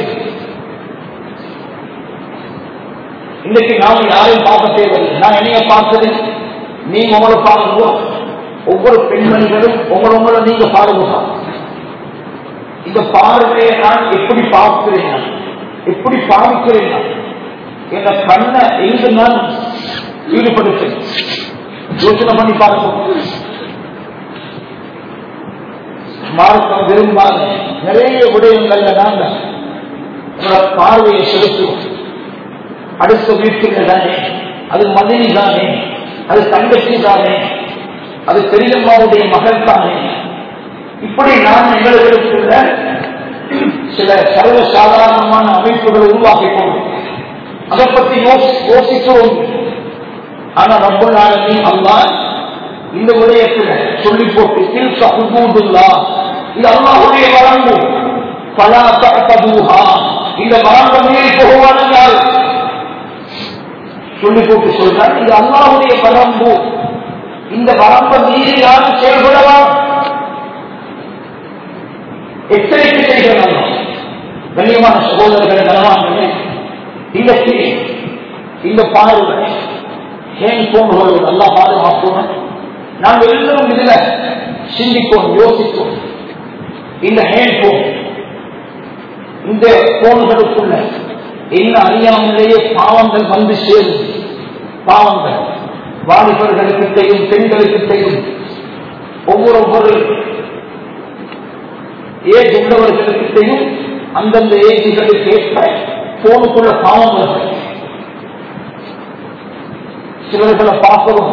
இன்னைக்கு நாம் யாரையும் பார்க்க தேவையில்லை நான் என்னைய பார்த்தது நீங்க உங்களை பாருங்க ஒவ்வொரு பெண்மணிகளும் உங்களை உங்களை நீங்க பாருங்க இந்த பார்வையை நான் எப்படி பார்க்கிறேன் நான்? எப்படி பாவிக்கிறேன் நான்? என்ற கண்ணை எங்கு நான் ஈடுபடுத்தேன் யோசனை பண்ணி பார்ப்போம் மார்க்கம் விரும்பாத நிறைய விடயங்கள்ல நாங்க உங்களோட பார்வையை செலுத்துவோம் அடுத்த வீட்டுல தானே அது மதினி தானே அது தங்கச்சி தானே அது பெரியம்மாவுடைய மகள் தானே இப்படி நாம் எங்களுக்குள்ள சில சர்வ சாதாரணமான அமைப்புகளை உருவாக்கி கொண்டோம் அதை பற்றி யோசி- யோசிக்கிறோம் ஆனா ரொம்ப நாளைக்கு அல்லா இந்த விடயத்துல சொல்லி போட்டு தில்க ஹுதூதுல்லா இது அல்லாஹுடைய வரம்பு பலா தகதூஹா இந்த வரம்பை மீறி போவார்கள் சொல்லி போட்டு சொல்றார் இது அல்லாஹுடைய வரம்பு இந்த வரம்பை மீறி யாரும் செயல்படலாம் எச்சரிக்கை செய்கிறாங்க கண்ணியமான சகோதரர்கள் கனவாங்களே இன்னைக்கு இந்த பார்வை ஏன் போன்களோடு நல்லா பாதுகாப்போம் நாங்கள் எல்லாரும் இதுல சிந்திப்போம் யோசிப்போம் இந்த ஹேண்ட் போன் இந்த போன்களுக்குள்ள என்ன அறியாமலேயே பாவங்கள் வந்து சேரும் பாவங்கள் வாலிபர்களுக்கிட்டையும் பெண்களுக்கிட்டையும் ஒவ்வொரு ஒவ்வொரு ஏஜ் உள்ளவர்களுக்கிட்டையும் அந்தந்த ஏஜ்களுக்கு ஏற்ப போனுக்குள்ள பாவங்கள் வரும். சிலர்களை பார்க்கிறோம்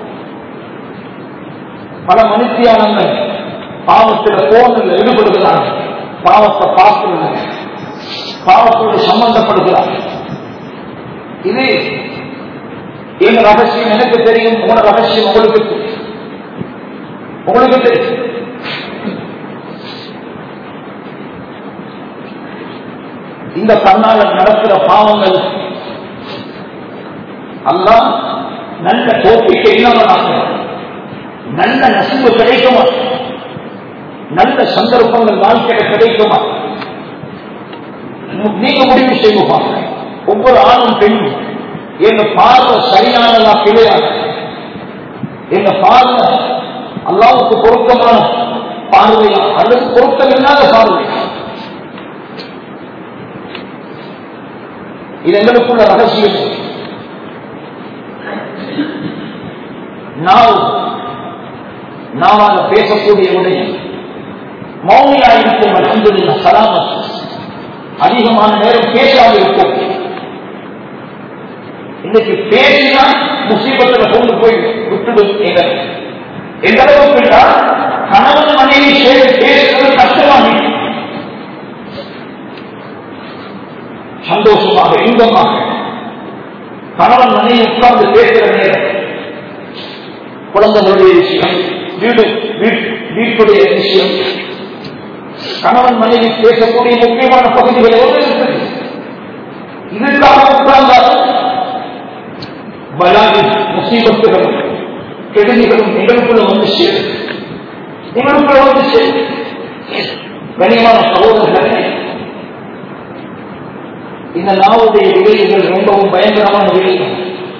பல மனுஷியானங்கள் பாவத்தில் போனில் ஈடுபடுகிறார்கள் பாவத்தை பார்க்கிறார்கள் பாவத்தோடு சம்பந்தப்படுகிறார்கள் இது என் ரகசியம் எனக்கு தெரியும் உங்களோட ரகசியம் உங்களுக்கு தெரியும். உங்களுக்கு தெரியும் இந்த கண்ணால நடக்கிற பாவங்கள் அல்லாஹ் நல்ல கோப்பிக்கை இல்லாமல் நல்ல நசிவு கிடைக்குமா நல்ல சந்தர்ப்பங்கள் வாழ்க்கையில கிடைக்குமா மு- நீங்க முடிவு செய்வாங்க ஒவ்வொரு ஆணும் பெண்ணும் எங்க பார்வை சரியானதா பிழையான எங்க பார்வை அல்லாவுக்கு பொருத்தமான பார்வையா அல்லது பொருத்தம் இல்லாத பார்வையா இது எங்களுக்குள்ள ரகசியம் நாம் நாம பேசக்கூடிய உடைய மௌனியா இருக்கும் அலமதுல்லா சலாமத் அதிகமான நேரம் பேசாம இருக்கும் இன்னைக்கு பேசினா முசீபத்துல கொண்டு போய் விட்டுடும் எங்க எந்த அளவுக்கு என்றால் கணவன் மனைவி சேர்ந்து பேசுறது கஷ்டமாக சந்தோஷமாக இன்பமாக கணவன் மனைவி உட்கார்ந்து பேசுகிற நேரம் குழந்தைகளுடைய விஷயம் வீடு வீட்- வீட்டுடைய விஷயம் கணவன் மனைவி பேசக்கூடிய முக்கியமான பகுதிகள் எவ்வளவு இருக்குது இதுக்காக உட்கார்ந்தால் பலாதி முசீபத்துகளும் கெடுதிகளும் எங்களுக்குள்ள வந்து சேரும் எங்களுக்குள்ள வந்து சேரும் கனியமான சகோதரர்களே இந்த நாவுடைய விளைவுகள் ரொம்பவும் பயங்கரமான விளைவுகள்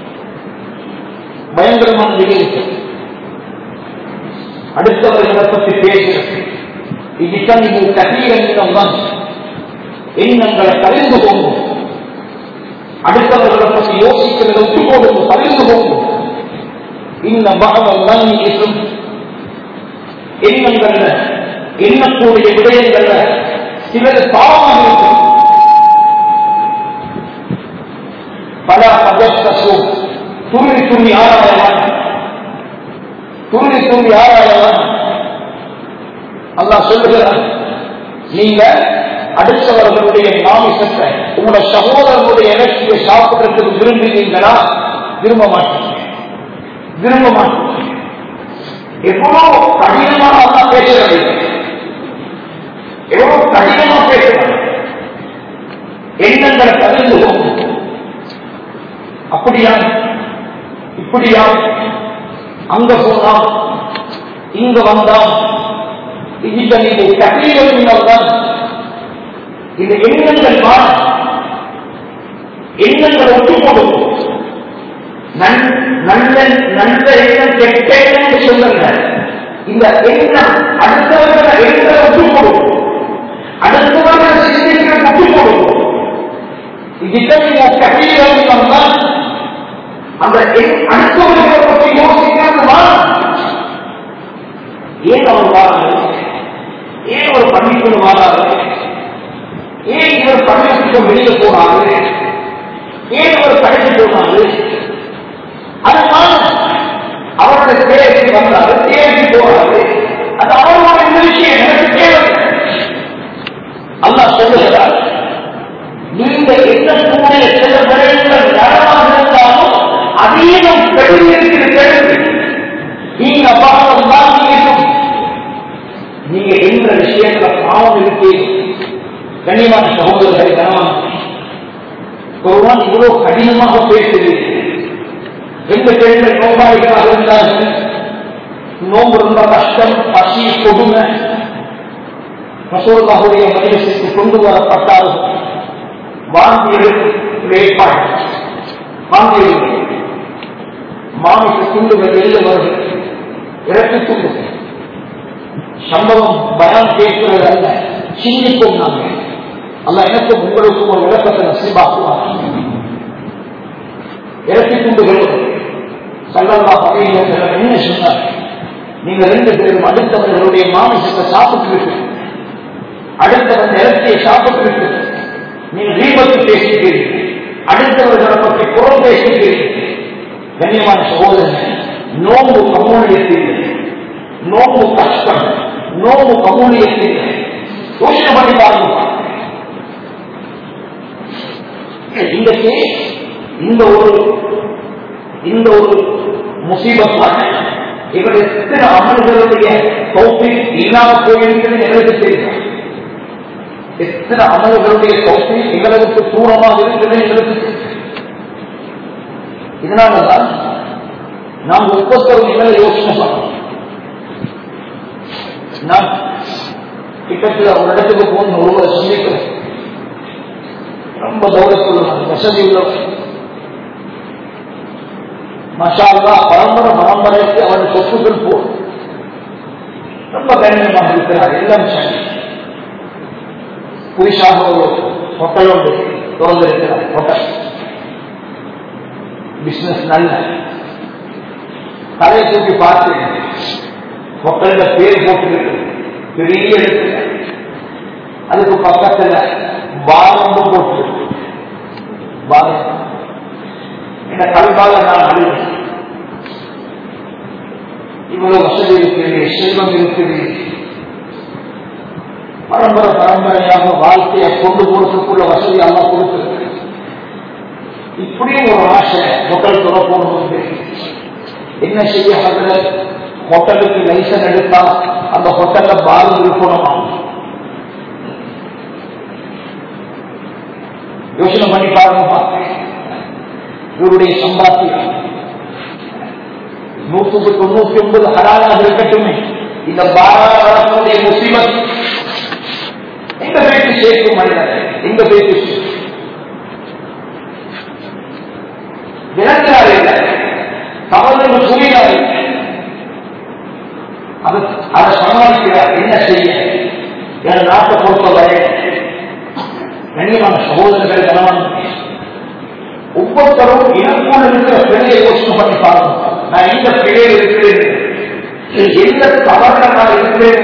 பயங்கரமான விளைவுகள் அடுத்தவர்களை பற்றி பேசுகிறது இதுதான் நீங்கள் கதீரங்கம் தான் எண்ணங்களை கலைந்து போகும் அடுத்தவர்களை பற்றி யோசிக்கிறத விட்டு போகும் கலைந்து போகும் இந்த பாகம் தான் இருக்கும் எண்ணங்கள்ல எண்ணக்கூடிய விடயங்கள்ல சிலது பாவமாக இருக்கும் பல பதஸ்தோ துருவி துருவி ஆராயவான் துருவி துருவி ஆராயவான் அல்லாஹ் சொல்லுகிறார் நீங்க அடுத்தவர்களுடைய மாமிசத்தை உங்களோட சகோதரனுடைய இலக்கிய சாப்பிடுறதுக்கு விரும்புகிறீங்களா விரும்ப மாட்டீங்க விரும்ப மாட்டீங்க எவ்வளவு கடினமாக அல்லா பேசுறது எவ்வளவு கடினமா பேசுறாங்க எண்ணங்களை பகிர்ந்து போகும் அப்படியா இப்படியா அங்க போனான் இங்க வந்தான் இதனை தகவல்தான் இந்த எண்ணங்கள் தான் எண்ணங்கள் ஒட்டு கொடுக்கும் நன்- நல்ல நல்ல எண்ணம் கெட்ட எண்ணம் என்று சொல்லுங்க இந்த எண்ணம் அடுத்தவர்கள் எண்ணங்களை ஒட்டு கொடுக்கும் அடுத்தவர்கள் சிந்திக்கிற ஒட்டு கொடுக்கும் இதனை தகவல்தான் தான் அந்த எண்- அடுத்தவர்களை பற்றி யோசிக்கிறது தான் ஏன் அவர் வாராரு ஏன் ஒரு பள்ளிக்குள் வாராரு ஏன் இவர் பள்ளிக்கு வெளியே போனாரு ஏன் இவர் கடைக்கு போனாரு அதனால அவருடைய தேவைக்கு வந்தாரு தேவைக்கு போறாரு அது அவரோட இந்த விஷயம் எனக்கு தேவை அல்லாஹ் சொல்லுகிறார் நீங்க எண்ணக்கூடிய சில விடயங்கள் நலமாக இருந்தாலும் அதீதம் பெருந்திருக்கிற பெருந்து நீங்க பாவம் தான் இருக்கும் நீங்க என்ற விஷயத்துல பாவம் இருக்கு கண்ணியமான சகோதரர்களை கனவான ஒருவன் இவ்வளவு கடினமாக பேசுது எந்த பெண்கள் நோபாளிகளாக இருந்தார்கள் நோம்பு ரொம்ப கஷ்டம் பசி கொடுமை ரசோல்லாவுடைய மனிதத்துக்கு கொண்டு வரப்பட்டார்கள் வாந்தி ஏற்பாடு வாந்தி மாமிச துண்டுகள் வெளியே வருகிறது இறக்கி துண்டுகள் சம்பவம் பயம் கேட்கிறது அல்ல சிந்திப்போம் நாங்க அல்ல எனக்கும் உங்களுக்கும் ஒரு விளக்கத்தை நசீபாக்குவார் இறக்கி துண்டுகள் சல்லல்லா பகையில என்ன சொன்னார் நீங்க ரெண்டு பேரும் அடுத்தவர்களுடைய மாமிசத்தை சாப்பிட்டு இருக்கு அடுத்தவன் இறக்கையை சாப்பிட்டு இருக்கு நீங்க தீபத்து பேசுகிறீர்கள் அடுத்தவர்களை பற்றி குரம் பேசுகிறீர்கள் கண்ணியமான சகோதரன் நோம்பு கம்யூனியத்தில் நோம்பு கஷ்டம் நோம்பு கம்யூனியத்தில் யோசனை பண்ணி பாருங்க இன்றைக்கு இந்த ஒரு இந்த ஒரு முசீபத்தான இவருடைய எத்தனை அமல்களுடைய தொகுப்பில் இல்லாம போயிருக்கிறது எங்களுக்கு தெரியும் எத்தனை அமல்களுடைய தொகுப்பில் எங்களுக்கு தூரமாக இருக்கிறது எங்களுக்கு தெரியும் இதனாலதான் நாம் ஒவ்வொருத்தரும் எங்களை யோசனை பண்ணோம் நான் கிட்டத்தில் ஒரு இடத்துக்கு போன ஒருவரை சந்திக்கிறேன் ரொம்ப கௌரவத்துள்ளவன் வசதி உள்ளவன் மஷாலா பரம்பரை பரம்பரைக்கு அவன் சொத்துக்கள் போடும் ரொம்ப கண்ணியமாக இருக்கிறார் எல்லாம் சரி புதுசாக ஒரு ஹோட்டல் ஒன்று திறந்திருக்கிறார் ஹோட்டல் பிசினஸ் நல்ல தலையை தூக்கி பார்த்து ஹோட்டல்ல பேர் போட்டுருக்கு பெரிய இடத்துல அதுக்கு பக்கத்துல பாரம் போட்டு பாரம் இந்த கல்வால நான் அழுவேன் இவ்வளவு வசதி இருக்கிறது செல்வம் இருக்கிறது பரம்பரை பரம்பரையாக வாழ்க்கையை கொண்டு போறதுக்குள்ள வசதி எல்லாம் கொடுத்திருக்கு இப்படியும் ஒரு ஆசை ஹோட்டல் துறப்போம் வந்து என்ன செய்ய ஹோட்டலுக்கு லைசன் எடுத்தா அந்த ஹோட்டல்ல பாரம் இருக்கணுமா யோசனை பண்ணி பாருங்க இவருடைய சம்பாத்தியம் நூற்றுக்கு தொண்ணூத்தி ஒன்பது ஹராலாக இருக்கட்டுமே இந்த பாராளுடைய முஸ்லிமத் எங்க பேச்சு சேர்க்கும் மனிதன் எங்க பேச்சு விளங்குறாரு இல்லை தவறு புரிகிறார் அது அதை சமாளிக்கிறார் என்ன செய்ய என் நாட்டை பொறுத்தவரை கண்ணியமான சகோதரர்கள் கணவன் ஒவ்வொருத்தரும் எனக்குள்ள இருக்கிற பிழையை யோசனை பண்ணி பாருங்க நான் இந்த பிழையில் இருக்கிறேன் எந்த தவறுல நான் இருக்கிறேன்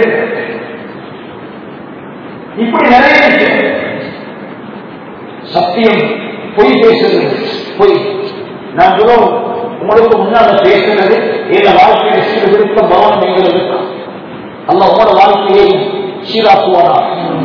இப்படி நிறைய விஷயம் சத்தியம் பொய் பேசுறது பொய் நான் கூட உங்களுக்கு முன்னால பேசுறது எங்க வாழ்க்கையில சிறு விருப்ப பவனம் எங்களுக்கு இருக்கான் அல்ல உங்களோட வாழ்க்கையை சீராக்குவானா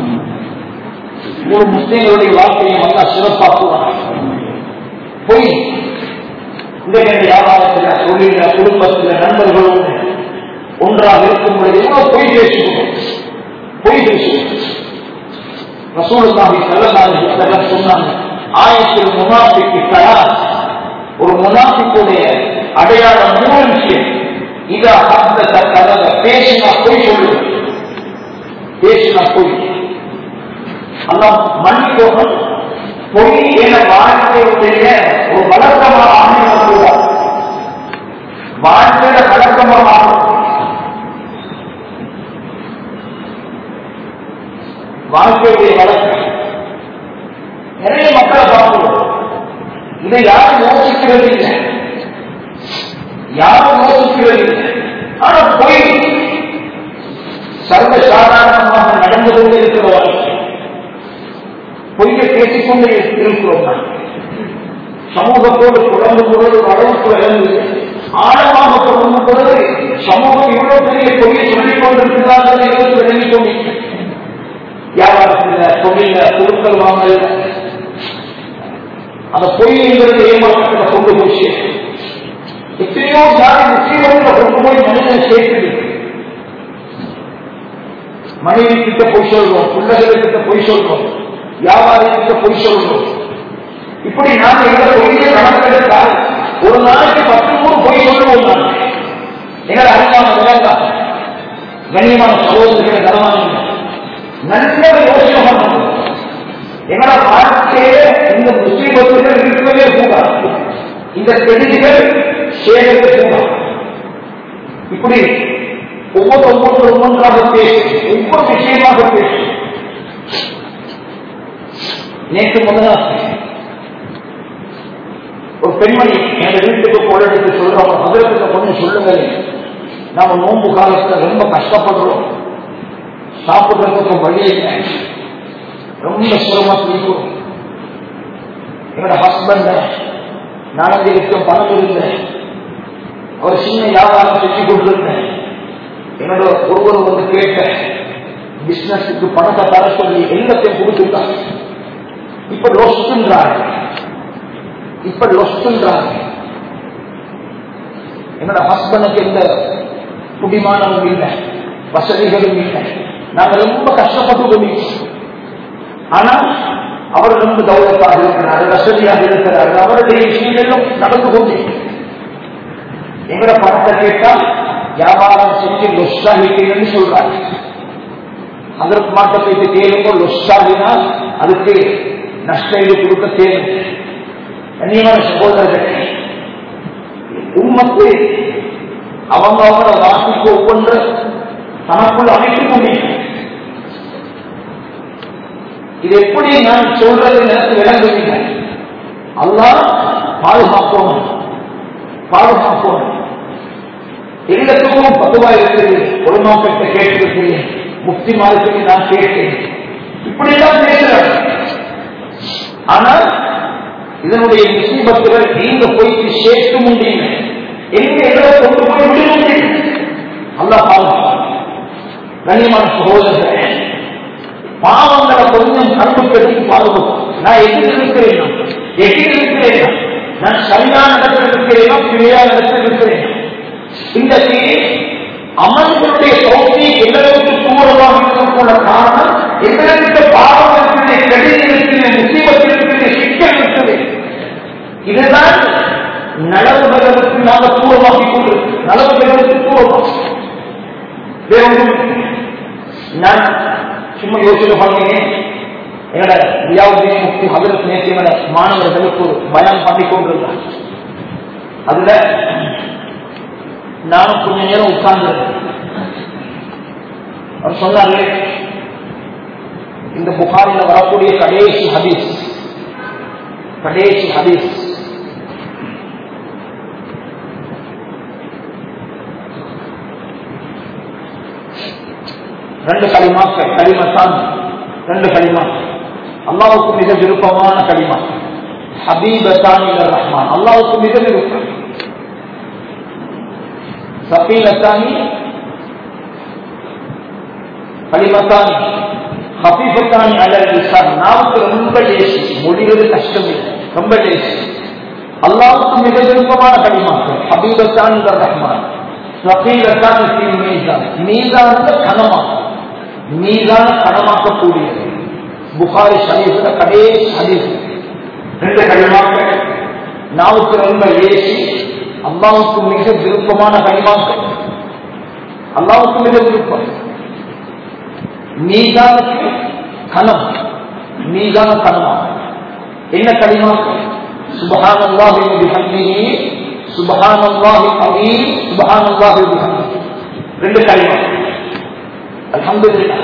ஒரு முஸ்லீம்களுடைய வாழ்க்கையை நல்லா சிறப்பாக்குவானா பொய் இன்றைய வியாபாரத்தில் தொழில குடும்பத்தில் நண்பர்களோடு ஒன்றாக இருக்கும் பொழுது எவ்வளவு பொய் பேசுகிறோம் பொய் பேசுகிறோம் ரசூலுல்லாஹி ஸல்லல்லாஹு அலைஹி வஸல்லம் சொன்னாங்க ஆயத்தில் முனாஃபிக்கு தலா ஒரு முனாஃபிக்குடைய அடையாளம் மூணு விஷயம் இதா ஹத்தத கலக பேசினா பொய் சொல்லு பேசினா பொய் அல்லாஹ் மன்னிக்கோணும் பொய் என வாழ்க்கையுடைய ஒரு வழக்கமாக ஆகிவிடக்கூடாது வாழ்க்கையில வழக்கமாக ஆகும் வாழ்க்கையுடைய வழக்கம் நிறைய மக்களை பார்க்கிறோம் இதை யாரும் யோசிக்கிறது இல்லை யாரும் யோசிக்கிறது இல்லை ஆனா பொய் சர்வ சாதாரணமாக நடந்து கொண்டு இருக்கிற வாழ்க்கை பொய்யை பேசிக்கொண்டே இருக்கிறோம் நாம். சமூகத்தோடு தொடர்ந்து பொழுது அளவுக்கு இழந்து ஆழமாக தொடர்ந்து பொழுது சமூகம் இவ்வளவு பெரிய பொய்யை சொல்லிக் கொண்டிருக்கிறார்கள் என்று விளங்கிக் கொண்டிருக்கிறது வியாபாரத்தில் தொழில பொருட்கள் வாங்கல அந்த பொய்ங்கிறது ஏமாற்றத்தை கொண்டு போச்சு எத்தனையோ ஜாதி முஸ்லீம்களை கொண்டு போய் மனிதனை சேர்க்குது மனைவி கிட்ட பொய் சொல்றோம் பிள்ளைகள் கிட்ட பொய் சொல்றோம் வியாபாரி கிட்ட பொய் சொல்றோம் இப்படி நாம் எங்க பொய்யை கணக்கெடுத்தால் ஒரு நாளைக்கு பத்து நூறு பொய் சொல்லுவோம் நான் எங்களை அறியாம விளங்கா கண்ணியமான சகோதரர்களை கனவாங்க நல்ல யோசனை பண்ணணும் எங்களோட வாழ்க்கையில இந்த முஸ்லீமத்துகள் இருக்கவே கூடாது இந்த கெடுதிகள் சேரவே கூடாது இப்படி ஒவ்வொரு ஒவ்வொரு ஒவ்வொன்றாக பேசி ஒவ்வொரு விஷயமாக பேசி நேற்று முதலாக ஒரு பெண்மணி எங்க வீட்டுக்கு போல எடுத்து சொல்றோம் அதற்கு கொஞ்சம் சொல்லுங்க நாம நோன்பு காலத்துல ரொம்ப கஷ்டப்படுறோம் சாப்பிடுறதுக்கு வழி இல்லை ரொம்ப சிரமத்தில் இருக்கிறோம் என்னோட ஹஸ்பண்ட் நாலஞ்சு லட்சம் பணம் இருந்தேன் ஒரு சின்ன வியாபாரம் செஞ்சு கொண்டிருந்தேன் என்னோட ஒருவர் வந்து கேட்டேன் பிசினஸுக்கு பணத்தை தர சொல்லி எல்லாத்தையும் கொடுத்துட்டாங்க இப்ப லொஸ்ட்ன்றாங்க இப்ப லொஸ்ட்ன்றாங்க என்னோட ஹஸ்பண்டுக்கு எந்த குடிமானமும் இல்லை வசதிகளும் இல்லை நாங்க ரொம்ப கஷ்டப்பட்டு கொண்டிருக்கோம் ஆனா அவர் ரொம்ப கௌரவமாக இருக்கிறார் வசதியாக இருக்கிறார் அவருடைய விஷயங்களும் நடந்து கொண்டிருக்கிறது எங்கட பணத்தை கேட்டால் வியாபாரம் செஞ்சு லொஸ்டாகிட்டீங்கன்னு சொல்றாங்க அதற்கு மாட்ட போயிட்டு கேளுங்க லொஸ்டாகினா அதுக்கு நஷ்டஈடு கொடுக்க தேவை கண்ணியமான சகோதரர்கள் உண்மத்து அவங்க அவங்களோட வாசிக்கு ஒவ்வொன்று தனக்குள் அமைத்துக் முடியும் இது எப்படி நான் சொல்றது எனக்கு விளங்குவீங்க அல்லாஹ் பாதுகாப்போம் பாதுகாப்போம் எல்லாத்துக்கும் பதுவா இருக்குது பொதுமாக்கிட்ட கேட்டிருக்கிறேன் முக்தி மாதத்துக்கு நான் கேட்டேன் இப்படி எல்லாம் பேசுறாங்க ஆனால் இதனுடைய முசீபத்துகள் நீங்க போயிட்டு சேர்க்க முடியல எங்க எங்களை கொண்டு போய் விட முடியும் அல்ல பாதுகாப்பு கண்ணியமான சகோதரர்களே பாவங்களை கொஞ்சம் கண்டுபிடித்து பாதுகாப்பு நான் எதிர் இருக்கிறேன் எதிர் இருக்கிறேன் நான் சரியான இடத்தில் இருக்கிறேனோ பிழையான இடத்தில் இருக்கிறேன் இந்த அமல்களுடைய சௌத்தி எங்களுக்கு தூரமாக இருக்கக்கூட காரணம் எங்களுக்கு பாவம் இருக்கிறது கடிதம் இருக்கிறது முசீபத்தில் இருக்கிறது சிக்கல் இருக்கிறது இதுதான் நலவுகளுக்கு நாங்கள் தூரமாக்கி கொண்டு நலவுகளுக்கு தூரமாக வேற ஒன்றும் இல்லை. நான் சும்மா யோசனை பண்ணேன் என்னோட வியாவுதீன் முக்தி ஹதரத் நேற்று என்னோட மாணவர்களுக்கு ஒரு பயம் பண்ணி கொண்டிருந்தார் அதுல நானும் கொஞ்ச நேரம் உட்கார்ந்து அவர் சொன்னாரு இந்த புகாரில் வரக்கூடிய கடைசி ஹதீஸ் கடைசி ஹதீஸ் ரெண்டு களிமாக்கள் களிமத்தான் ரெண்டு களிமா அல்லாவுக்கு மிக விருப்பமான களிமா ஹபீபத்தான் ரஹ்மான் அல்லாவுக்கு மிக விருப்பம் சபீலத்தானி களிமத்தானி ஹபீபத்தானி அல்லது லிசான் நாவுக்கு ரொம்ப லேசி முடிவது கஷ்டம் இல்லை ரொம்ப லேசி அல்லாவுக்கு மிக விருப்பமான களிமாக்கள் ஹபீபத்தான் ரஹ்மான் சபீலத்தானி மீசான் மீதான கனமாக்கும் மீதான கனமாக்கக்கூடியது புகாரி ஷரீஃபில் கடைசி ஹதீஸ் ரெண்டு களிமாக்கள் நாவுக்கு ரொம்ப லேசி அல்லாவுக்கு மிக விருப்பமான களிமாக்கள் அல்லாவுக்கு மிக விருப்பம் மீதானுக்கு கணம் மீதான கணமா என்ன களிமாக்கள் சுபஹான் அல்லாஹி பிஹம்திஹி சுபஹான் அல்லாஹி அலீம் சுபஹான் அல்லாஹி பிஹம்திஹி ரெண்டு களிமாக்கள் அல்ஹம்துலில்லாஹ்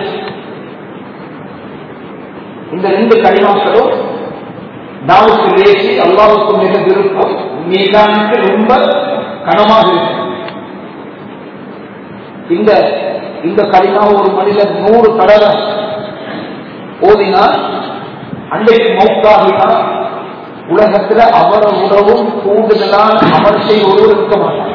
இந்த ரெண்டு களிமாக்களும் நாவுக்கு லேசி அல்லாவுக்கு மிக விருப்பம் மீதானுக்கு ரொம்ப கனமாக இருக்கு இந்த இந்த களிமா ஒரு மனிதர் நூறு தடவை ஓதினால் அன்றைக்கு மௌத்தாகினா உலகத்துல அவர உறவும் கூடுதலால் அமல் செய்ய ஒருவர் இருக்க மாட்டார்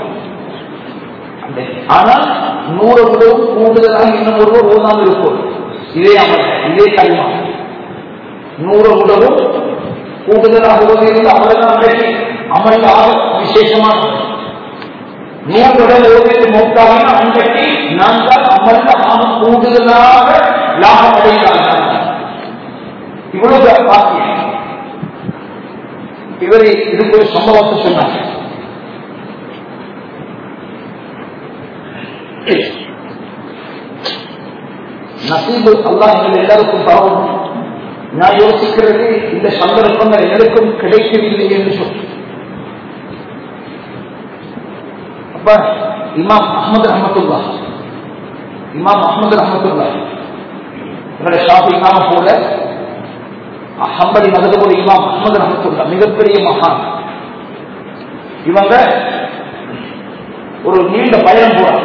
ஆனால் நூறு உறவும் கூடுதலாக இன்னும் ஒருவர் ஓதாமல் இருப்போம் இதே அமல் இதே களிமா நூறு உடலும் கூடுதலாக ஓதியிருந்து அவர்தான் அமலாக விசேஷமான நூறுடன் ஓதிட்டு மௌத்தாகின அன்றைக்கு நான் தான் அமல்ல ஆக கூடுதலாக லாபம் அடைகிறாங்க இவ்வளவு பாக்கியம் இவர் இதுக்கு ஒரு சம்பவத்தை சொன்னாங்க நசீபு அல்லாஹ் எங்கள் எல்லாருக்கும் தரணும் நான் யோசிக்கிறது இந்த சந்தர்ப்பங்கள் எனக்கும் கிடைக்கவில்லை என்று சொல்லி அப்ப இமாம் அஹமது ரஹமத்துல்லா இமாம் அஹமது ரஹமத்துல்லா என்னுடைய ஷாப் இமாம போல ஹம்படி மதகோட இமாம் அஹமது ரஹமத்துல்லா மிகப்பெரிய மகான் இவங்க ஒரு நீண்ட பயணம் போறாங்க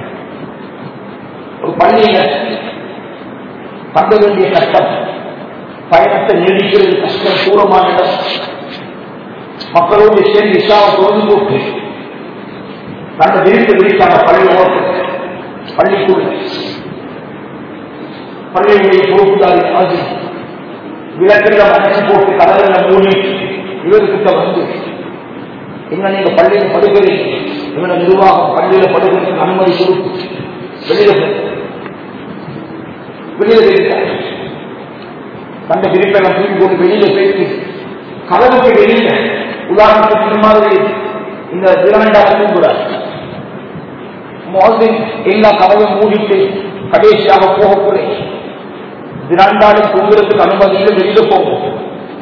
ஒரு பள்ளியில தங்க வேண்டிய கஷ்டம் பயணத்தை நீடிக்கிறது கஷ்டம் தூரமான இடம் மக்களோடு சேர்ந்து இஷாவை தொடர்ந்து போட்டு தன்னை விரித்து விரித்தாங்க பள்ளி ஓட்டு பள்ளிக்குள்ள பள்ளியுடைய பொறுப்புதாரி ஆகி விளக்கில மனசு போட்டு கடலில் மூடி இவர்கிட்ட வந்து எங்க நீங்க பள்ளியில் படுகிறீங்க இவன நிர்வாகம் பள்ளியில படுகிறதுக்கு அனுமதி கொடுத்து வெளியில போ- வெளியில போயிருக்காங்க தந்த விரிப்பெல்லாம் தூக்கி போட்டு வெளியில போயிட்டு கதவுக்கு வெளியில உதாரணத்துக்கு இந்த மாதிரி இந்த விரண்டா கூடாது மோதின் எல்லா கதவையும் மூடிட்டு கடைசியாக போகக்கூடிய விரண்டாலும் தூங்குறதுக்கு அனுமதியில் வெளியில போகும்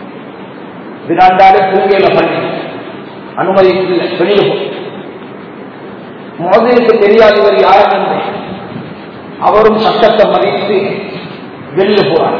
வினாண்டாலே பூங்கையில பண்ணி அனுமதி இல்லை வெளியே போ மோதலுக்கு தெரியாதவர் யாரும் அவரும் சட்டத்தை மதித்து வெளியில போறாங்க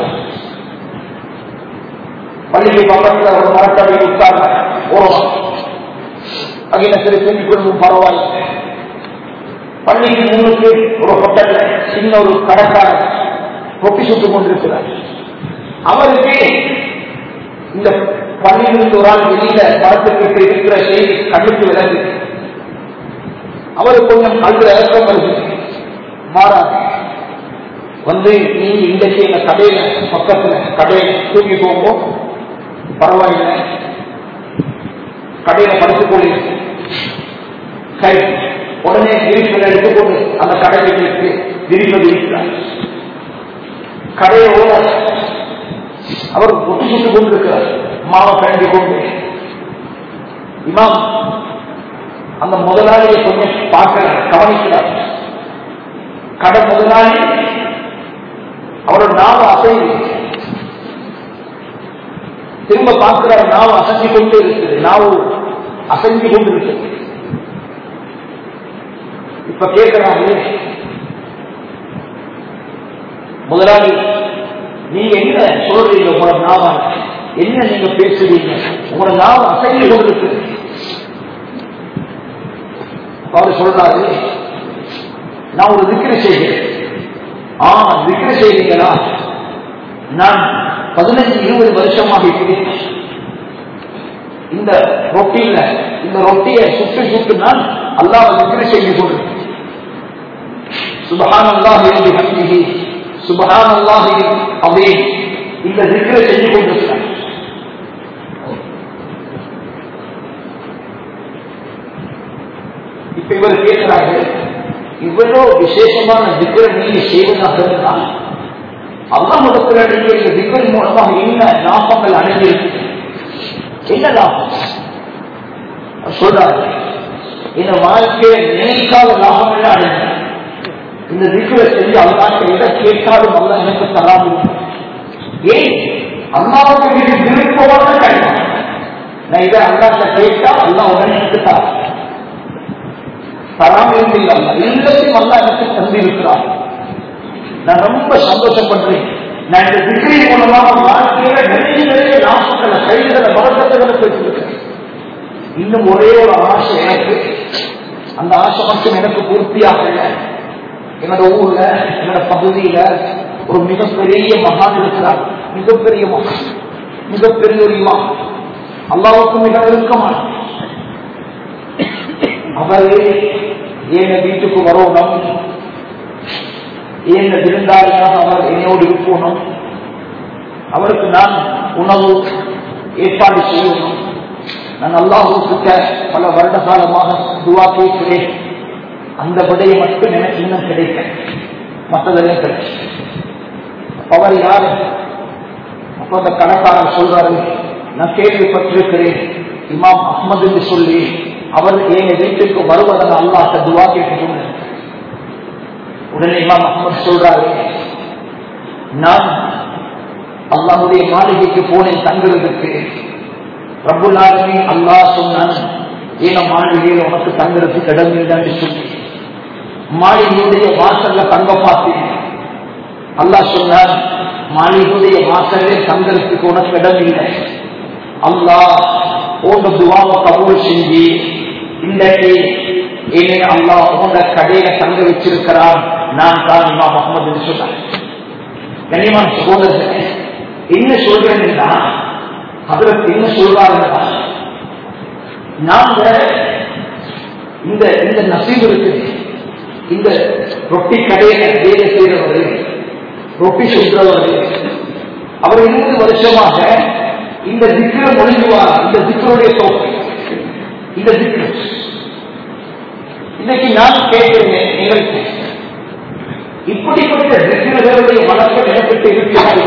பள்ளிக்கு பக்கத்தில் ஒரு மரத்தவை உட்கார்ந்த போறோம் அகில சரி செஞ்சு கொள்ளும் பரவாயில்லை பள்ளிக்கு முன்னுக்கு ஒரு ஹோட்டல்ல சின்ன ஒரு கடைக்காரர் கொப்பி சுட்டுக் கொண்டிருக்கிறார் அவருக்கு இந்த பள்ளியிலிருந்து ஒரு ஆள் வெளியில படத்துக்கு இருக்கிற செய்தி கண்ணுக்கு விளங்கு அவருக்கு கொஞ்சம் கல்வி இறக்கம் வருது மாறாது வந்து நீ இன்றைக்கு எங்க கடையில பக்கத்துல கடையில தூக்கி போகும் பரவாயில்லை கடையில படுத்துக் கொள்ளு சரி உடனே விரிப்புகளை எடுத்துக்கொண்டு அந்த கடைகளுக்கு விரிப்பை விரிக்கிறார் கடையோட அவர் ஒட்டி சுட்டுக் கொண்டிருக்கிறார் மாவை கண்டி கொண்டு இமாம் அந்த முதலாளியை கொஞ்சம் பார்க்கிறார் கவனிக்கிறார் கடை முதலாளி அவரோட நாவ அசைவு திரும்ப பார்க்கிறார் நாவ அசைஞ்சு கொண்டு இருக்குது நாவு அசைஞ்சு கொண்டு இருக்குது இப்ப கேட்கிறாங்க முதலாளி நீங்க என்ன சொல்றீங்க உங்களோட நாவ என்ன நீங்க பேசுறீங்க உங்களோட நாவ அசைஞ்சு கொண்டு இருக்குது அவர் சொல்றாரு நான் ஒரு விக்கிர செய்கிறேன் ஆ விக்கிர செய்கிறீங்களா நான் பதினஞ்சு இருபது வருஷமாக இருக்கிறேன் இந்த ரொட்டியில இந்த ரொட்டியை சுட்டு சுட்டு நான் அல்லாஹ் விக்கிர செய்து கொள்றேன் சுபஹான் அல்லாஹ் என்று ஹம்திஹி சுபஹான் அல்லாஹ் அவே இந்த விக்கிர செஞ்சு கொண்டிருக்கிறார் இப்ப இவர் கேட்கிறாரு இவ்வளவு விசேஷமான திக்கரை நீங்க செய்வதாக இருந்தால் அல்லாஹிடத்துல நீங்க இந்த திக்கர் மூலமாக என்ன லாபங்கள் அடைஞ்சிருக்கு என்ன லாபம் அவர் சொல்றாரு இந்த வாழ்க்கையை நினைக்காத லாபம் எல்லாம் அடைஞ்சு இந்த திக்கரை செஞ்சு அல்லாட்ட எதை கேட்காலும் அல்ல எனக்கு தராது ஏன் அல்லாவுக்கு இது விருப்பமான கிடைக்கும் நான் இதை அல்லாட்ட கேட்டா அல்லா உடனே எனக்கு தராது தராமல் இல்லை எல்லாத்தையும் அல்லா எனக்கு தந்திருக்கிறார் நான் ரொம்ப சந்தோஷப்படுறேன் நான் இந்த டிகிரி மூலமாக வாழ்க்கையில நிறைய நிறைய லாபங்களை கைகளை வழக்கத்துகளை பெற்றிருக்கிறேன் இன்னும் ஒரே ஒரு ஆசை எனக்கு அந்த ஆசை மட்டும் எனக்கு பூர்த்தியாக இல்லை என்னோட ஊர்ல என்னோட பகுதியில ஒரு மிகப்பெரிய மகான் இருக்கிறார் மிகப்பெரிய மகான் மிகப்பெரிய ஒரு இமாம் அல்லாவுக்கு மிக நெருக்கமான அவரே ஏன வீட்டுக்கு வரணும் ஏன விருந்தாளியாக அவர் என்னோடு இருக்கணும் அவருக்கு நான் உணவு ஏற்பாடு செய்யணும் நான் அல்லாஹுக்கிட்ட பல வருட காலமாக துவா கேட்கிறேன் அந்த விடையை மட்டும் எனக்கு இன்னும் கிடைக்க மற்றதெல்லாம் கிடைக்கும் அவர் யார் அப்ப அந்த கணக்காரர் சொல்றாரு நான் கேள்விப்பட்டிருக்கிறேன் இமாம் அஹ்மது என்று சொல்லி அவர் எங்க வீட்டுக்கு வருவதன் அல்லாஹ் துவா கேட்டு உடனே இமாம் அஹமது சொல்றாரு நான் அல்லாஹுடைய மாளிகைக்கு போனேன் தங்குறதுக்கு பிரபுலாலுமே அல்லாஹ் சொன்னான் ஏன மாளிகையில் உனக்கு தங்குறதுக்கு இடம் இல்லைன்னு சொல்லி மாளிகையுடைய வாசல்ல தங்க பார்த்தேன் அல்லாஹ் சொன்னான் மாளிகையுடைய வாசல்ல தங்குறதுக்கு உனக்கு இடம் இல்லை அல்லாஹ் உங்க துவாவை கபூல் செஞ்சு இன்றைக்கு என்னை அல்லாஹ் உங்க கடையில தங்க வச்சிருக்கிறான் நான் தான் இமா முகமது சொன்னேன் கனிமான் சகோதரர்களே என்ன சொல்றேன்னா அதற்கு என்ன சொல்றாருன்னா நாங்க இந்த இந்த நசீப் இருக்கு இந்த ரொட்டி கடையில வேலை செய்யறவர் ரொட்டி சுற்றவர் அவர் இருபது வருஷமாக இந்த திக்கிற மொழிஞ்சுவார் இந்த திக்கருடைய தோற்று இந்த திக்கு இன்னைக்கு நான் கேட்கிறேன் எங்களுக்கு இப்படிப்பட்ட திக்கிறவர்களுடைய வழக்கம் எனக்கிட்ட இருக்கிறார்கள்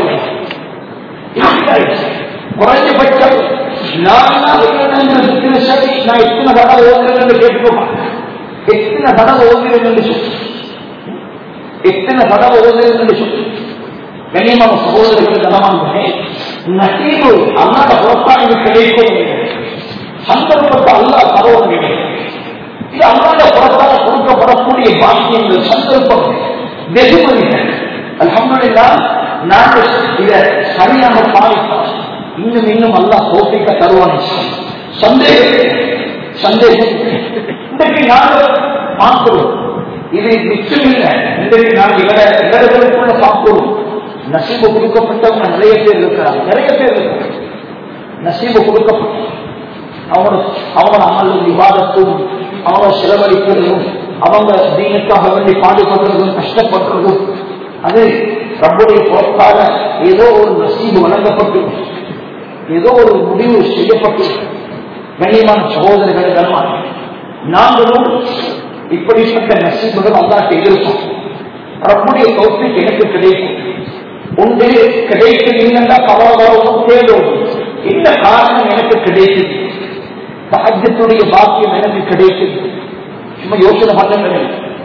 குறைஞ்சபட்சம் நான் சரி நான் எத்தனை தடவை ஓதுறேன் என்று கேட்டுக்கோமா எத்தனை தடவை ஓதுறேன் என்று சொல்லு எத்தனை தடவை ஓதுறேன் என்று சொல்லு கண்ணியமான சகோதரர்கள் கனவாங்களே நசீபு அல்லாத புறப்பாடு கிடைக்கும் சந்தர்ப்பத்தை அல்லா தருவது இது அல்லாத புறத்தால கொடுக்கப்படக்கூடிய பாக்கியங்கள் சந்தர்ப்பம் வெகுமதிகள் அல்ஹம்துலில்லா நாங்கள் இதை சரியாக பாதிப்போம் இன்னும் இன்னும் அல்லா சோப்பிக்க தருவான் சந்தேகம் சந்தேகம் இன்றைக்கு நாங்கள் பார்க்கிறோம் இது நிச்சயம் இல்லை இன்றைக்கு நாங்கள் இவர இவர்களுக்குள்ள பார்க்கிறோம் நசீபு கொடுக்கப்பட்டவங்க நிறைய பேர் இருக்கிறாங்க நிறைய பேர் இருக்கிறாங்க நசீபு கொடுக்கப்பட்ட அவங்க அவங்க அமல் விவாதத்தும் அவங்க செலவழிக்கிறதும் அவங்க தீனுக்காக வேண்டி பாடுபடுறதும் கஷ்டப்படுறதும் அது ரப்புடைய பொறுப்பாக ஏதோ ஒரு நசீபு வழங்கப்பட்டு ஏதோ ஒரு முடிவு செய்யப்பட்டு கண்ணியமான சகோதரர்களை கனமான நாங்களும் இப்படிப்பட்ட நசீபுகள் அல்லாட்ட இருக்கும் ரப்புடைய தோற்றுக்கு எனக்கு கிடைக்கும் ஒன்று கிடைக்கவில்லைன்னா கவலையும் தேடும் என்ன காரணம் எனக்கு கிடைக்குது பாக்கியத்துடைய பாக்கியம் எனக்கு கிடைக்குது சும்மா யோசனை பண்ணுங்க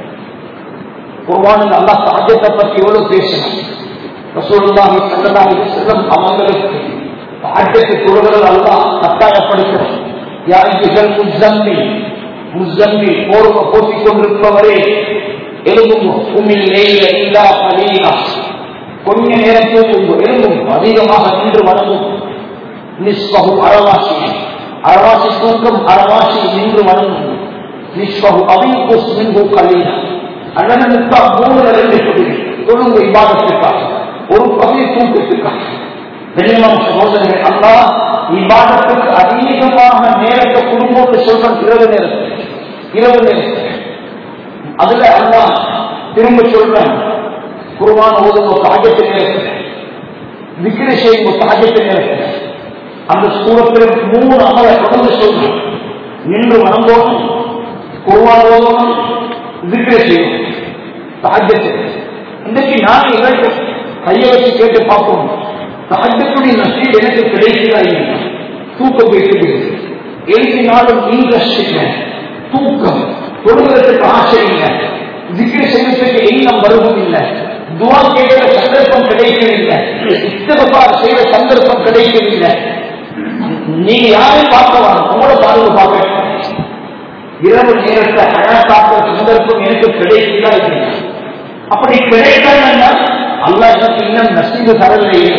குர்வானில் அல்லா சாத்தியத்தை பற்றி எவ்வளவு பேசணும் ரசூலுல்லாஹி ஸல்லல்லாஹு அலைஹி வஸல்லம் அவங்களுக்கு பாக்கியத்தை தொழுகிறது அல்லாஹ் கட்டாயப்படுத்துறார் யாருக்குகள் முஸ்ஸம்மி முஸ்ஸம்மி போர்வ போத்திக் கொண்டிருப்பவரே எழுதும் உமில் லேயில இல்லா கலீலா கொஞ்ச நேரம் தூங்கும் எழுதும் அதிகமாக நின்று வணங்கும் நிஸ்பகு அறவாசி அறவாசி தூக்கம் அறவாசி நின்று வணங்கும் நிஸ்பகு அவிங்குஸ் மின்பு கலீனா அண்ணனுக்கா மூணு ரெண்டு சொல்லுங்க தொழுங்கு இபாதத்துக்காக ஒரு பகுதி தூக்கத்துக்காக கண்ணியமான சகோதரர்கள் அல்லா இபாதத்துக்கு அதிகமாக நேரத்தை குடும்பத்தை சொல்றோம் இரவு நேரத்தில் இரவு நேரத்தில் அதுல அல்லா திரும்ப சொல்றேன் குருவான ஓதுங்க சாஜத்தை நேரத்தில் விக்கிரி செய்யும் சாஜத்தை நேரத்தில் அந்த சூரத்தில் மூணு அமலை தொடர்ந்து சொல்றேன் நின்று வணங்கோணும் குருவான ஓதணும் விக்கிரி செய்யணும் சாஜத்தை இன்றைக்கு நான் இவருக்கு கையை வச்சு கேட்டு பார்ப்போம் சாஜத்துடைய நசீர் எனக்கு கிடைக்கிறா இல்லை தூக்கம் போயிட்டு எழுதினாலும் இன்ட்ரெஸ்ட் இல்லை தூக்கம் தொழுகிறதுக்கு ஆசை இல்லை திக்ரி செய்வதற்கு எண்ணம் வருவதும் இல்லை துவா கேட்கிற சந்தர்ப்பம் கிடைக்கவில்லை இத்தகப்பார் செய்த சந்தர்ப்பம் கிடைக்கவில்லை நீங்க யாரையும் பார்க்க வாங்க உங்களோட பாருங்க பார்க்க இரவு நேரத்தை அழகாக்க சந்தர்ப்பம் எனக்கு கிடைக்கல அப்படி கிடைக்கலன்னா அல்லா எனக்கு இன்னும் நசீது தரலையே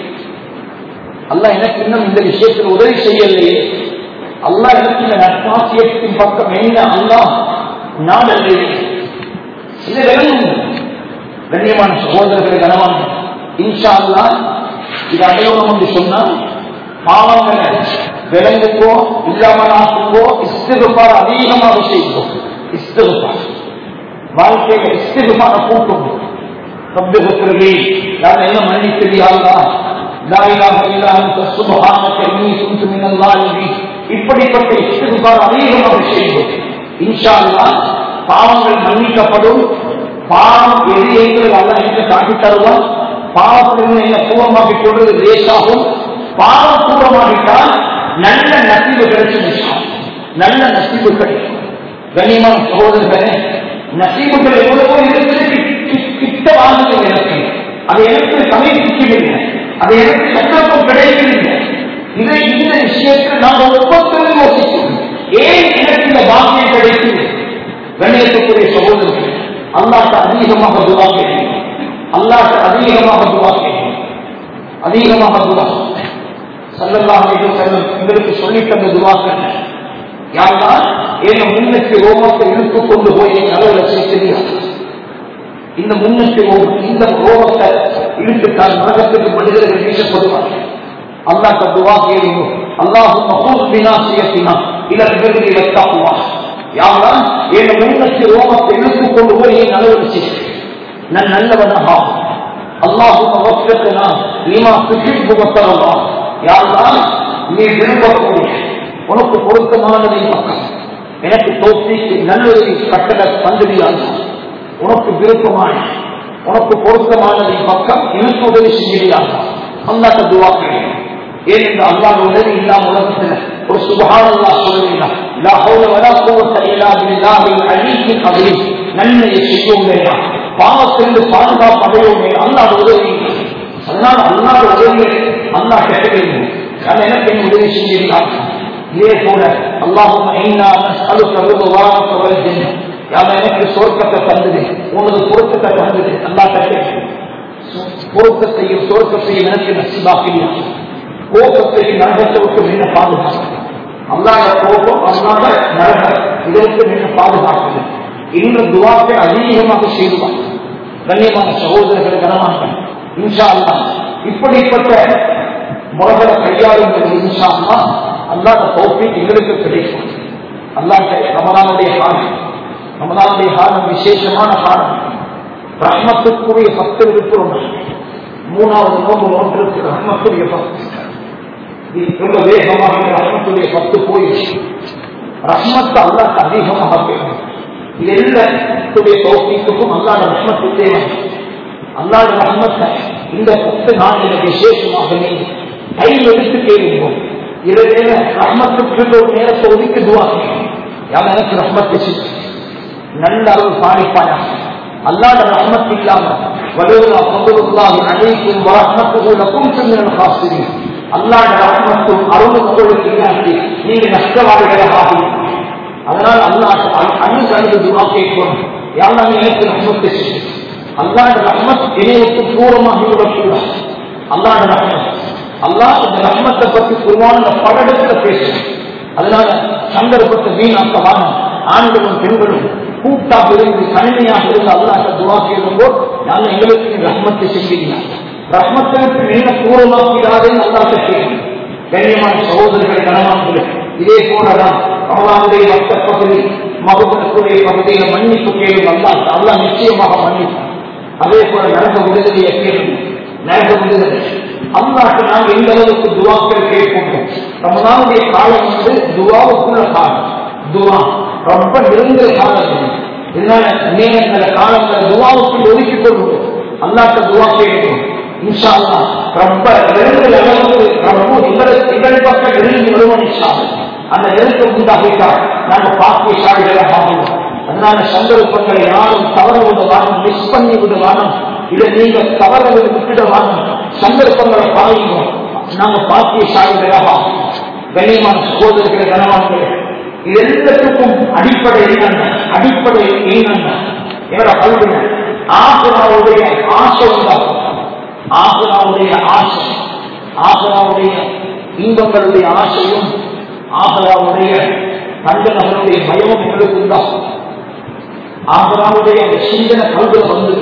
அல்ல எனக்கு இன்னும் இந்த விஷயத்தில் உதவி செய்யலையே அல்லா எனக்கு இந்த நட்பாசியத்தின் பக்கம் என்ன அல்லா நாடல்லையே இது விளங்கும் கண்ணியமான சகோதரர்களை கனவான் இன்ஷா அல்லா இது அடையணும் என்று சொன்னால் பாவங்களை விளங்குக்கோ இல்லாமல் ஆக்குங்கோ இஸ்திருப்பார் அதிகமாக செய்வோம் இஸ்திருப்பார் வாழ்க்கையில இஸ்திருப்பார கூட்டும் رب اغفر لي يا الله மன்னித்து يا الله لا اله الا انت سبحانك اني كنت من الظالمين இப்படிப்பட்ட இஸ்திகுபார் அதிகமாக செய்வோம் இன்ஷா அல்லாஹ் பாவங்கள் மன்னிக்கப்படும் பாவம் எது எங்களுக்கு அல்ல என்று காட்டி தருவான் பாவத்திலிருந்து என்ன பூர்வமாக்கி கொள்வது லேசாகும் பாவம் பூர்வமாகிட்டால் நல்ல நசிவு கிடைச்சு நல்ல நசிவு கிடைக்கும் கண்ணியமான சகோதரர்களே நசீபுகள் எவ்வளவோ இருக்கிறது கிட்ட வாழ்ந்து எனக்கு அது எனக்கு சமீபிக்கவில்லை அது எனக்கு சந்தர்ப்பம் கிடைக்கவில்லை இதை இந்த விஷயத்தில் நாங்கள் ஒவ்வொருத்தரும் யோசிக்கிறோம் ஏன் எனக்கு இந்த பாக்கியம் கிடைக்குது கண்ணியத்துக்குரிய சகோதரர்கள் அல்லாட்ட அதிகமாக துவா கேட்கிறோம் அல்லாட்ட அதிகமாக துவா கேட்கிறோம் அதிகமாக துவா சல்லல்லாஹ் செல்லும் எங்களுக்கு சொல்லி தந்த துவாக்கள் யாருன்னா என் முன்னுக்கு ரோமத்தை இழுத்து கொண்டு போய் என் அளவுல சேர்த்திருக்கிறார் இந்த முன்னுக்கு இந்த ரோமத்தை இழுத்துத்தான் நரகத்துக்கு மனிதர்கள் வீசப்படுவார்கள் அல்லாஹ் துவா கேளுங்க அல்லாஹும் மகூஸ் வினாசியத்தினா இதன் விருது இலக்காகுவா யாரா என் முன்னுக்கு ரோமத்தை இழுத்து கொண்டு போய் என் அளவுல சேர்த்து நான் நல்லவனாக அல்லாஹும் வஃபிக்னா லிமா துஹிப்பு வத்தரல்லா யாரா நீ விரும்பக்கூடிய உனக்கு பொருத்தமானதை பக்கம் எனக்கு தோற்றிக்கு நல்லொரு கட்டட தந்துடியாக உனக்கு விருப்பமான உனக்கு பொருத்தமானதை பக்கம் எனக்கு உதவி செய்யலாம் அல்லாட்ட துவாக்கிறேன் ஏன் இந்த அல்லாத உதவி இல்லாம உலகத்தில் ஒரு சுபகானல்லா சொல்லுவீங்களா லா ஹவுல வலா குவத்த இல்லா பில்லாஹில் அலீஹில் அலீம் நன்மையை செய்யோம் வேண்டாம் பாவத்திலிருந்து பாதுகாப்பு அடையோம் வேண்டாம் அல்லாத உதவி அதனால அல்லாத உதவி அல்லா கேட்கணும் அது எனக்கு என் உதவி செஞ்சிருக்காங்க இதே போல அல்லாஹும் எனக்கு சொர்க்கத்தை தந்தது உனது பொருத்தத்தை தந்தது அல்லா கேட்க பொருத்தத்தையும் சொர்க்கத்தையும் எனக்கு நசிபாக்கியா கோபத்தையும் நரகத்தை விட்டு நின்று பாதுகாப்பு அல்லாத கோபம் அல்லாத நரகம் இதற்கு நின்று பாதுகாக்குது இன்று துவாக்கை அதிகமாக செய்வான் கண்ணியமான சகோதரர்கள் கனமாட்கள் இன்ஷா அல்லா இப்படிப்பட்ட முறைகளை கையாளும் இன்ஷா அல்லா அல்லாத கோப்பை எங்களுக்கு கிடைக்கும் அல்லாட்ட ரமதானுடைய காலம் ரமதானுடைய காலம் விசேஷமான காலம் ரஹ்மத்துக்குரிய பத்து இருக்கிறோம் மூணாவது நோம்பு ஒன்றுக்கு ரஹ்மத்துடைய பத்து ரொம்ப வேகமாக ரஹ்மத்துடைய பத்து போயிடுச்சு ரஹ்மத்தை அல்லாக்கு அதிகமாக கேட்கும் இது எல்லாத்துடைய தோப்பிக்கும் அல்லாத ரஹ்மத்து தேவை அல்லாத ரஹ்மத்தை இந்த பத்து நாளில் விசேஷமாக நீங்க கையில் எடுத்து கேளுவோம் இதில் ரஹ்மத்துக்கு ஒரு நேரத்தை ஒதுக்கி துவாக்கணும் யார் எனக்கு ரஹ்மத்தை செய்யும் நல்ல அளவு பாடிப்பாயா அல்லாத ரஹ்மத் இல்லாம வலுவலா பங்குல்லாஹி அனைக்கும் வரஹ்மத்துஹு லகும் மினல் காசிரின் அல்லாத ரஹ்மத்தும் அருளும் உங்களுக்கு இல்லாட்டி நீங்க நஷ்டவாதிகளாக ஆகும் அதனால அல்லாஹ் அன்பு அன்பு துவா கேட்கணும் யாரும் எனக்கு ரஹ்மத்தை செய்யும் அல்லாத ரஹ்மத் இணையத்து பூர்வமாக விடக்கூடாது அல்லாத ரஹ்மத் அல்லாஹ் இந்த ரஹ்மத்தை பற்றி குருவான படத்துல பேசும் அதனால சந்தர்ப்பத்தை வீணாக்கவான ஆண்களும் பெண்களும் கூட்டாக இருந்து தனிமையாக இருந்து அல்லாஹ் துவா கேட்கும்போ நான் எங்களுக்கு ரஹ்மத்தை செஞ்சீங்க ரஹ்மத்தை விட்டு நீங்க தூரமாக்கிறாதுன்னு அல்லாஹ் கேட்கும் கண்ணியமான சகோதரர்களை கனவான்கள் இதே போலதான் அவனுடைய வட்ட பகுதி மகுபனுடைய பகுதியில மன்னிப்பு கேள்வி அல்லாஹ் அல்லாஹ் நிச்சயமாக மன்னிப்பான் அதே போல நரக விடுதலையை கேள்வி நரக விடுதலை அல்லாட்டு நாம் எந்த அளவுக்கு துவாக்கள் கேட்போம் ரமதானுடைய காலம் வந்து துவாவுக்குள்ள காலம் துவா ரொம்ப நெருங்கிற காலம் இதனால நேரங்கள காலங்களை துவாவுக்குள் ஒதுக்கி கொள்வோம் அல்லாட்ட துவா கேட்கும் இன்ஷா அல்லா ரொம்ப நெருங்கிற அளவுக்கு ரொம்ப எங்களுக்கு எங்கள் பக்கம் நெருங்கி வருவோம் இன்ஷா அந்த நெருக்கம் உண்டாகிட்டால் நாங்கள் பாக்கியசாலிகளாக ஆகுவோம் அதனால சந்தர்ப்பங்களை யாரும் தவற விடுவானும் மிஸ் பண்ணி விடுவானும் இதை நீங்க தவற விட்டுடுவானும் சந்தர்ப்பங்களை பாருங்க நாங்க பாக்கியசாலிகளாக கண்ணியமான சகோதரர்களை கனவான்கள் எல்லாத்துக்கும் அடிப்படை என்னென்ன அடிப்படை என்னென்ன என்னோட கல்வின ஆசுராவுடைய ஆசை உண்டாகும் ஆசுராவுடைய ஆசை ஆசுராவுடைய இன்பங்களுடைய ஆசையும் ஆசுராவுடைய கண்டனங்களுடைய பயமும் எங்களுக்கு உண்டாகும் ஆசுராவுடைய அந்த சிந்தனை கல்வில வந்து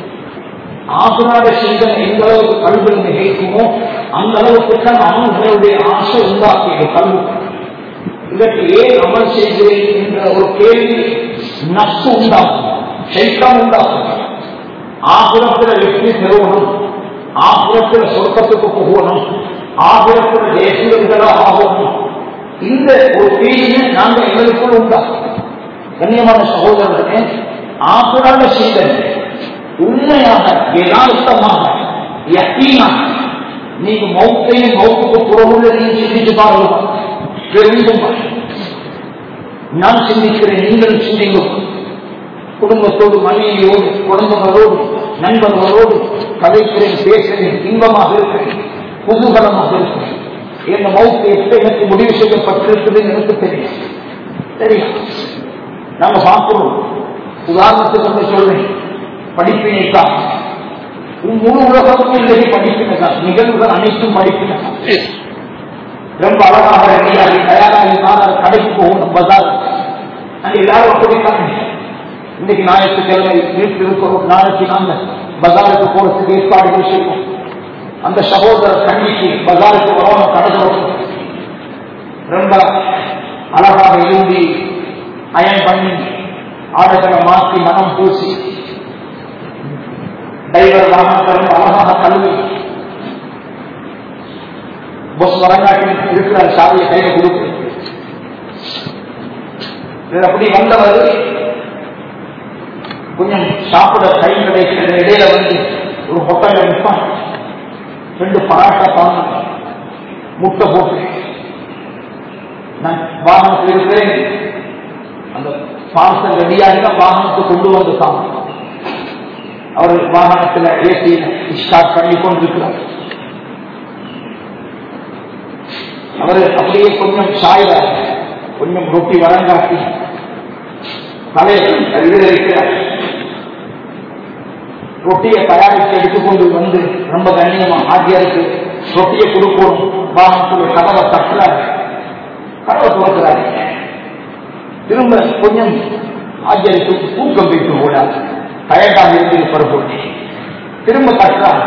ஆசுராத சிந்தனை எந்த அளவுக்கு கல்வியில் நிகழ்க்குமோ அந்த அளவுக்கு தான் அவங்களுடைய ஆசை உண்டாக்கிய கல்வி இதற்கு ஏன் அமல் செய்கிறேன் என்ற ஒரு கேள்வி நஷ்டு உண்டாகும் சைத்தான் உண்டாகும் ஆபுரத்தில் வெற்றி பெறுவனும் ஆபுரத்தில் சொர்க்கத்துக்கு போகணும் ஆபுரத்தில் தேசியர்களாக ஆகணும் இந்த ஒரு கேள்வியை நாங்கள் எங்களுக்குள் உண்டாகும் கண்ணியமான சகோதரர்களே ஆபுராத சிந்தனை உண்மையாக யதார்த்தமாக யக்கீனாக நீங்க மௌத்தையும் மௌத்துக்கு புறமுள்ள நீங்க சிந்திச்சு பாருங்க பெருந்தும் நான் சிந்திக்கிறேன் நீங்கள் சிந்திக்கும் குடும்பத்தோடு மனைவியோடு குழந்தைகளோடு நண்பர்களோடு கதைக்கிறேன் பேசுகிறேன் இன்பமாக இருக்கிறேன் குதூகலமாக இருக்கிறேன் என் மௌத்து எப்ப எனக்கு முடிவு செய்யப்பட்டிருக்குதுன்னு எனக்கு தெரியும் தெரியும் நாங்க பார்க்கிறோம் உதாரணத்துக்கு வந்து சொல்றேன் படிப்பினை தான் முழு உலகத்துக்கும் இன்றைக்கு படிப்பினை தான் நிகழ்வுகள் அனைத்தும் படிப்பினை தான் ரொம்ப அழகாக ரெடியாகி தயாராகி நான் கடைக்கு போகணும் பஜார் அங்க எல்லாரும் அப்படித்தாங்க இன்னைக்கு ஞாயிற்றுக்கிழமை வீட்டில் இருக்கிறோம் நாளைக்கு நாங்க பஜாருக்கு போறதுக்கு ஏற்பாடுகள் செய்வோம் அந்த சகோதரர் கண்டிக்கு பஜாருக்கு வரணும் கடைக்கு ரொம்ப அழகாக எழுதி அயன் பண்ணி ஆடைகளை மாற்றி மனம் பூசி டைவர் வாகனத்திலிருந்து அழகாக கல்வி பஸ் வரங்காட்டில் இருக்கிற சாவியை கையில கொடுக்கு அப்படி வந்தவர் கொஞ்சம் சாப்பிட கை கிடைக்கிற இடையில வந்து ஒரு ஹோட்டல்ல நிற்பான் ரெண்டு பராட்டா பாங்க முட்டை போட்டு நான் வாகனத்தில் இருக்கிறேன் அந்த பார்சல் ரெடியாக வாகனத்தை கொண்டு வந்து சாப்பிடும் அவர் வாகனத்துல ஏசி ஸ்டார்ட் பண்ணி கொண்டிருக்கிறார் அவர் அப்படியே கொஞ்சம் சாய்வார் கொஞ்சம் ரொட்டி வரங்காட்டி தலையை இதுல இருக்கிறார் ரொட்டியை தயாரித்து எடுத்துக்கொண்டு வந்து ரொம்ப கண்ணியமா ஆகியருக்கு ரொட்டியை கொடுக்கணும் வாகனத்துடைய கதவை தட்டுறாரு கதவை துறக்கிறாரு திரும்ப கொஞ்சம் ஆச்சரித்து தூக்கம் வைத்து போடாது டயர்டாக இருக்கிற போட்டு திரும்ப தட்டுறாங்க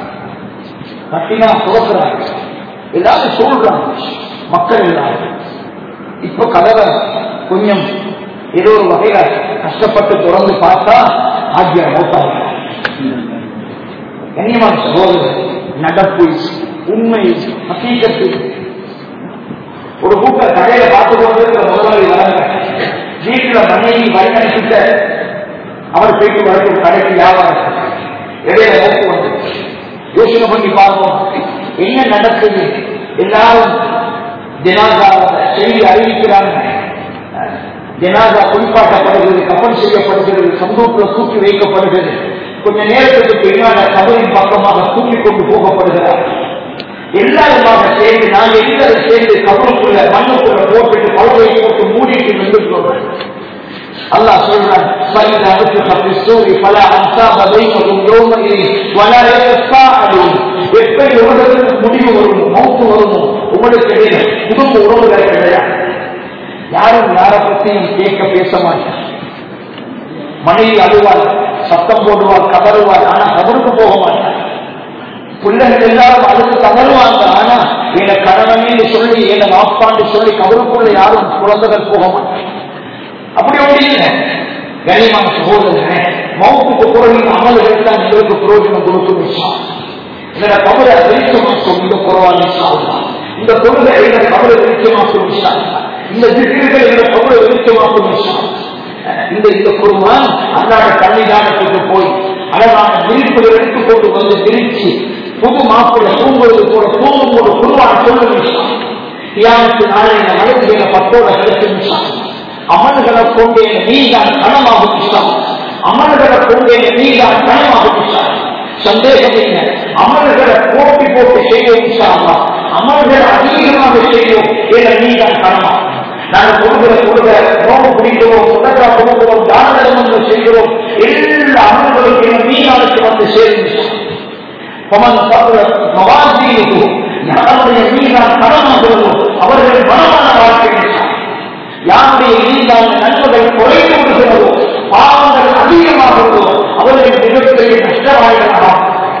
தட்டினா துறக்கிறாங்க எல்லாரும் சொல்றாங்க மக்கள் எல்லாரும் இப்ப கதவை கொஞ்சம் ஏதோ ஒரு வகையில கஷ்டப்பட்டு தொடர்ந்து பார்த்தா ஆகிய மௌத்தாங்க கண்ணியமான சகோதரர் நடப்பு உண்மை ஹக்கீகத்து ஒரு கூட்ட கடையில பார்த்து கொண்டிருக்கிற முதலாளி வராங்க வீட்டுல மனைவி வழிநடத்திட்ட அவர் போயிட்டு வரக்கூடிய கடைக்கு வியாபாரம் இடையில நோக்கு வந்து யோசனை பண்ணி பார்ப்போம் என்ன நடக்குது எல்லாரும் ஜனாதா செய்தி அறிவிக்கிறாங்க ஜனாதா குளிப்பாட்டப்படுகிறது கப்பல் செய்யப்படுகிறது சந்தூக்கில் தூக்கி வைக்கப்படுகிறது கொஞ்ச நேரத்துக்கு பின்னால கபரின் பக்கமாக தூக்கி கொண்டு போகப்படுகிறார் எல்லாருமாக சேர்ந்து நாங்கள் எல்லாரும் சேர்ந்து கபருக்குள்ள மண்ணுக்குள்ள போட்டுட்டு பழுவை போட்டு மூடிட்டு நின்றுக்கிறோம் அல்லாஹ் சொல்றான் فإذا نفخ في الصور فلا أنساب بينهم يومئذ ولا يتساءلون எப்படி உலகத்துக்கு முடிவு வருமோ மௌத்து வருமோ உங்களுக்கு இடையில குடும்ப உறவுகள் கிடையாது யாரும் யாரை பற்றியும் கேட்க பேச மாட்டார் மனைவி அழுவாள் சத்தம் போடுவாள் கதறுவாள் ஆனா கதருக்கு போக மாட்டார் பிள்ளைகள் எல்லாரும் அதுக்கு தகருவாங்க ஆனா என கணவன் சொல்லி என வாப்பாண்டு சொல்லி கவருக்குள்ள யாரும் குழந்தைகள் போக மாட்டாங்க அப்படி ஒன்று இல்லை கனிமான சகோதரனே மௌத்துக்கு பிறகு அமல்கள் தான் எங்களுக்கு பிரயோஜனம் கொடுக்கும் விஷயம் இந்த கவலை வெளிச்சமாக்கும் இந்த குறவான இந்த கொள்கை இந்த கவலை வெளிச்சமாக்கும் விஷயம் இந்த திட்டங்கள் இந்த கவலை வெளிச்சமாக்கும் விஷயம் இந்த இந்த குருமான் அன்றாட கல்விதானத்துக்கு போய் அழகான விரிப்புகள் எடுத்துக்கொண்டு வந்து விரிச்சு புது மாப்பிள்ளை தூங்குவது போல தூங்கும் போது குருவான சொல்லும் விஷயம் தியானத்து நாளை வலதுகிற பத்தோட கிடைக்கும் விஷயம் அமல்களை கொண்டே நீதான் கனமாகும் விஷயம் அமல்களை கொண்டே நீதான் கனமாகும் விஷயம் சந்தேகம் இல்லை அமல்களை போட்டி போட்டு செய்வோம் விஷயமா அமல்களை அதிகமாக செய்வோம் என நீதான் கனமாகும் நாங்கள் கொடுக்கிற கொடுக்கிற நோம்பு பிடிக்கிறோம் உடற்கா கொடுக்கிறோம் தான தர்மங்கள் செய்கிறோம் எல்லா அமல்களுக்கும் மீனாளுக்கு வந்து சேரும் பமன் மவாசியிற்கு யாருடைய மீதான் கடமாகிறதோ அவர்கள் மனமான வாழ்க்கை யாருடைய மீதான நன்மைகள் குறைந்து விடுகிறதோ பாவங்கள் அதிகமாகிறதோ அவர்கள் மிகப்பெரிய நஷ்டவாய்களாக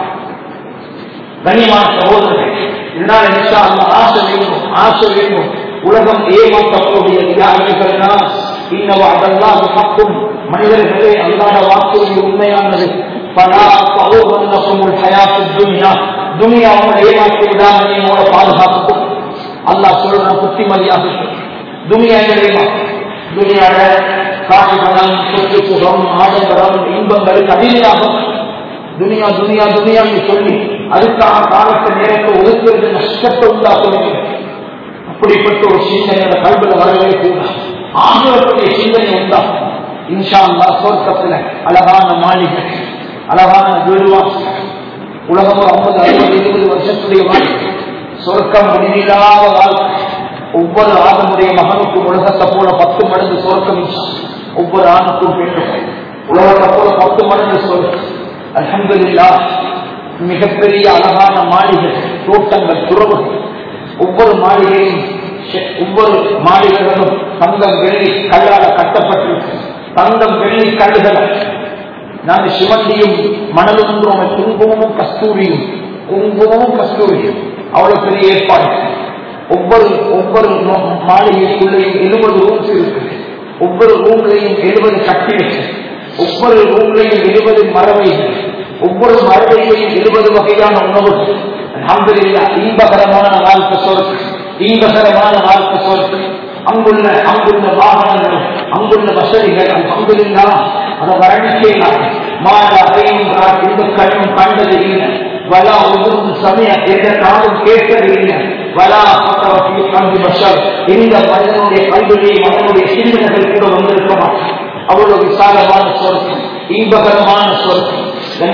கண்ணியமான சகோதரர்கள் இதனால் நிச்சா அந்த ஆசை வேண்டும் ஆசை வேண்டும் உலகம் ஏமாற்றக்கூடிய தியாகிகள்னா இன்னவ அதெல்லாம் பக்கும் மனிதர்களே அல்லாத வாக்குறுதி உண்மையானது பலா பகோதரக்கும் ஹயாத்து துனியா துனியா அவங்களை ஏமாற்றி விடாமல் நீங்களோட பாதுகாப்புக்கும் அல்லாஹ் சொல்ற புத்திமதியாக துனியாக்களை துனியாட காசு பணம் சொத்து சுகம் ஆடம்பரம் இன்பங்களுக்கு அடிமையாகும் துனியா துனியா துனியான்னு சொல்லி அதுக்காக காலத்தை நேரத்தை ஒதுக்குறது நஷ்டத்தை உண்டாக்குறது அப்படிப்பட்ட ஒரு சிந்தனை கல்வியில் வரவே கூட ஆகியவற்றுடைய சிந்தனை உண்டாகும் இன்ஷா அல்லா சொர்க்கத்துல அழகான மாளிகை அழகான வீடுவாசி உலகம் ஒரு ஐம்பது அறுபது இருபது வருஷத்துடைய வாழ்க்கை சொர்க்கம் முடிவில்லாத வாழ்க்கை ஒவ்வொரு ஆதமுடைய மகனுக்கும் உலகத்தை போல பத்து மடங்கு சொர்க்கம் ஒவ்வொரு ஆணுக்கும் பெண்ணும் உலகத்தை போல பத்து மடங்கு சொர்க்கம் அலமதுல்லா மிகப்பெரிய அழகான மாளிகை தோட்டங்கள் துறவுகள் ஒவ்வொரு மாளிகையும் ஒவ்வொரு மாளிகைகளும் தங்கம் வெள்ளி கல்லால கட்டப்பட்டிருக்கு தங்கம் வெள்ளி கல்லுகள் நாங்கள் சிவந்தியும் மணலும் குங்குமமும் கஸ்தூரியும் குங்குமமும் கஸ்தூரியும் அவ்வளவு பெரிய ஏற்பாடு ஒவ்வொரு ஒவ்வொரு மாளிகைக்குள்ளேயும் எழுபது ரூம்ஸ் இருக்கு ஒவ்வொரு ரூம்லையும் எழுபது கட்டில்கள் ஒவ்வொரு ரூம்லையும் எழுபது மரபைகள் ஒவ்வொரு மரபையிலையும் எழுபது வகையான உணவுகள் அல்ஹம்துலில்லா இன்பகரமான வாழ்க்கை சொற்கு இன்பகரமான வாழ்க்கை சொற்கு அங்குள்ள அங்குள்ள வாகனங்கள் அங்குள்ள வசதிகள் அல்ஹம்துலில்லா அதை வர்ணிக்கலாம் மாதா ஐந்தார் இந்த கண்ணும் கண்டது இல்லை வலா ஒவ்வொரு சமய எந்த நாளும் கேட்கது இல்லை வலா பக்கவத்தி கல்வி பஷர் இந்த மனிதனுடைய கல்வியை மனிதனுடைய சிந்தனைகள் கூட வந்திருக்க மாட்டான் அவ்வளவு விசாலமான சொர்க்கம் இன்பகரமான சொர்க்கம்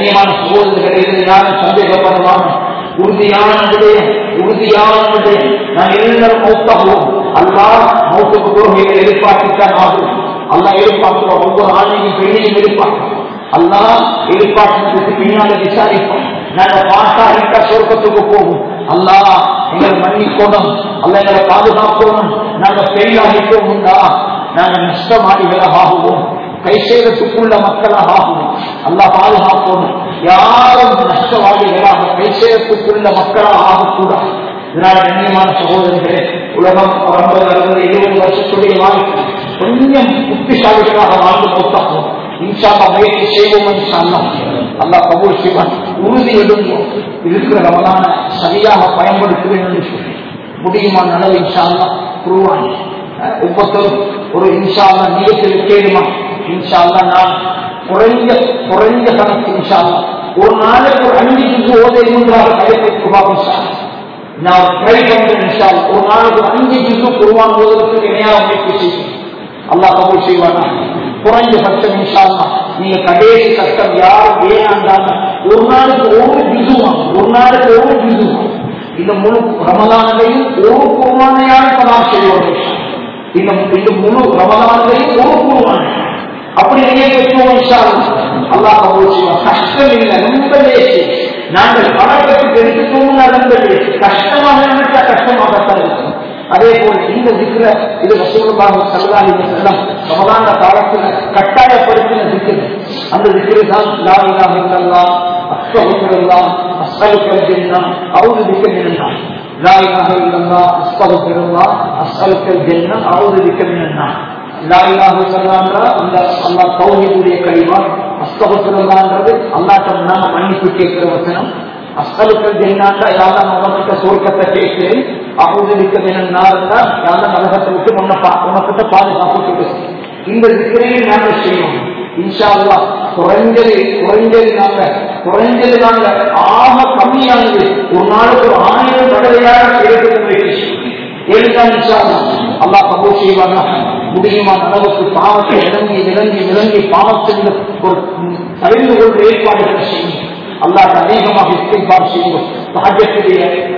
கண்ணியமான சகோதரர்களை இதில் யாரும் சந்தேகப்படுவாங்க உறுதியான விடயம் உறுதியான விடயம் நான் எல்லாரும் மௌத்தாகுவோம் அல்லாஹ் மௌத்துக்கு பிறகு எதிர்பார்த்துத்தான் ஆகும் அல்லாஹ் எதிர்பார்க்கிறோம் ஒவ்வொரு ஆணையும் பெண்ணையும் எதிர்பார்க்கிறோம் அல்லாஹ் எதிர்பார்க்கிறதுக்கு பின்னால விசாரிப்போம் நாங்க பாட்டா இருக்கா சொர்க்கத்துக்கு போகும் அல்லாஹ் எங்களை மன்னிக்கணும் அல்ல எங்களை பாதுகாக்கணும் நாங்க பெரியாகிட்டோம்டா நாங்க நஷ்டமாளிகளாக ஆகுவோம் கை செய்வதற்குள்ள மக்களாக ஆகுவோம் அல்லாஹ் பாதுகாக்கணும் யாரும் நஷ்டவாதிகளாக கை செய்வதற்குள்ள மக்களாக ஆகக்கூடாது இதனால கண்ணியமான சகோதரர்களே உலகம் ஒரு ஐம்பது அறுபது எழுபது வருஷத்துடைய வாழ்க்கை கொஞ்சம் புத்திசாலிகளாக வாழ்ந்து போட்டாகும் இன்ஷால்லா முயற்சி செய்வோம் இன்ஷால்லா அல்லாஹ் கபூல் செய்வான் உறுதி எடுங்கோம் இருக்கிற ரமலான சரியாக பயன்படுத்துவேன் என்று சொல்லி முடியுமா நனவு இன்ஷால்லா குருவான் ஒவ்வொருத்தரும் ஒரு இன்ஷால்லா நீயத்தில் கேளுமா இன்ஷால்லா நான் குறைஞ்ச குறைஞ்ச கணக்கு இன்ஷால்லா ஒரு நாளைக்கு ஒரு அஞ்சு ஜிசு ஓதை மூன்றாக கலைப்பதற்கு பாபம் சார் நான் ட்ரை பண்றேன் இன்ஷால் ஒரு நாளைக்கு அஞ்சு ஜிசு குருவான் ஓதுவதற்கு இணையாக முயற்சி செய்வேன் அல்லாஹ் கபூல் செய்வானா குறைஞ்ச பட்சம் இன்ஷால்லா நீங்க கடைசி கஷ்டம் யார் ஏனாண்டாங்க ஒரு நாளைக்கு ஒரு ஜிசுமா ஒரு நாளைக்கு ஒரு ஜிசுமா இந்த முழு ரமதானதையும் ஒரு குருவானையாக இப்ப நாம் செய்வோம் இந்த இந்த முழு ரமதானதையும் ஒரு குருவானை அப்படி நீங்க பெற்றோம் இன்ஷால்லா அல்லாஹ் கபூல் செய்வான் கஷ்டம் இல்லை ரொம்ப லேசி நாங்கள் பணத்துக்கு எடுத்துக்கோங்க ரொம்ப லேசி கஷ்டமாக நினைச்சா கஷ்டமாகத்தான் இருக்கும் அதே போல இந்த திக்கிற இது ரசூலுல்லாஹி ஸல்லல்லாஹு அலைஹி வஸல்லம் ரமலான் காலத்துல கட்டாயப்படுத்தின திக்ர் அந்த திக்ர் தான் லா இலாஹ இல்லல்லாஹ் அஸ்தக்ஃபிருல்லாஹ் அஸ்அலுக்கல் ஜன்னah அவுது பிக்க மினன்னார் லா இலாஹ இல்லல்லாஹ் அஸ்தக்ஃபிருல்லாஹ் அஸ்அலுக்கல் ஜன்னah அவுது பிக்க மினன்னார் லா இலாஹ இல்லல்லாஹ்ன்ற அந்த அல்லாஹ் தௌஹீதுடைய கலிமா அஸ்தக்ஃபிருல்லாஹ்ன்றது அல்லாஹ்ட்ட நாம மன்னிப்பு கேட்கிற வசனம் அஸ்தலுக்கள் ஜெயினாண்டா யாரும் உனக்கிட்ட சோர்க்கத்தை கேட்கிறேன் அகுதிக்க வேணும்னா யாரும் நரகத்தை விட்டு உன்னை பா உனக்கிட்ட பாதுகாப்பு கொடுக்கும் இந்த திக்கிரையும் நாங்கள் செய்வோம் இன்ஷா அல்லா குறைஞ்சது குறைஞ்சது நாங்க குறைஞ்சது நாங்க ஆக கம்மியானது ஒரு நாளுக்கு ஒரு ஆயிரம் தடவையாக கேட்கிறது முயற்சி ஏழுதான் இன்ஷா அல்லா அல்லாஹ் கபூல் செய்வாங்க முடியுமான அளவுக்கு பாவத்தை விளங்கி விளங்கி விளங்கி பாவத்தில் ஒரு அறிந்து கொண்டு ஏற்பாடுகளை செய்யும் அல்லாஹ் அநேகமாக இஸ்திஃபார் செய்வோம் சஹஜத்துடைய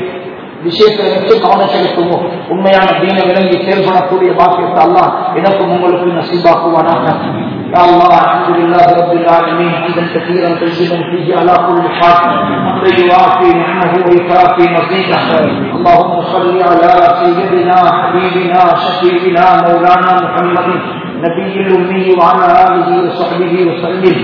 விஷயத்தை வச்சு கவனம் செலுத்துவோம் உண்மையான தீன விளங்கி செயல்படக்கூடிய பாக்கியத்தை அல்லாஹ் எனக்கும் உங்களுக்கு நசீபாக்குவானாக يا الله الحمد لله رب العالمين حمدا كثيرا طيبا فيه على كل حال حمدا يوافي نعمه ويكافي مزيده اللهم صل على سيدنا حبيبنا شفيعنا مولانا محمد نبي الامي وعلى اله وصحبه وسلم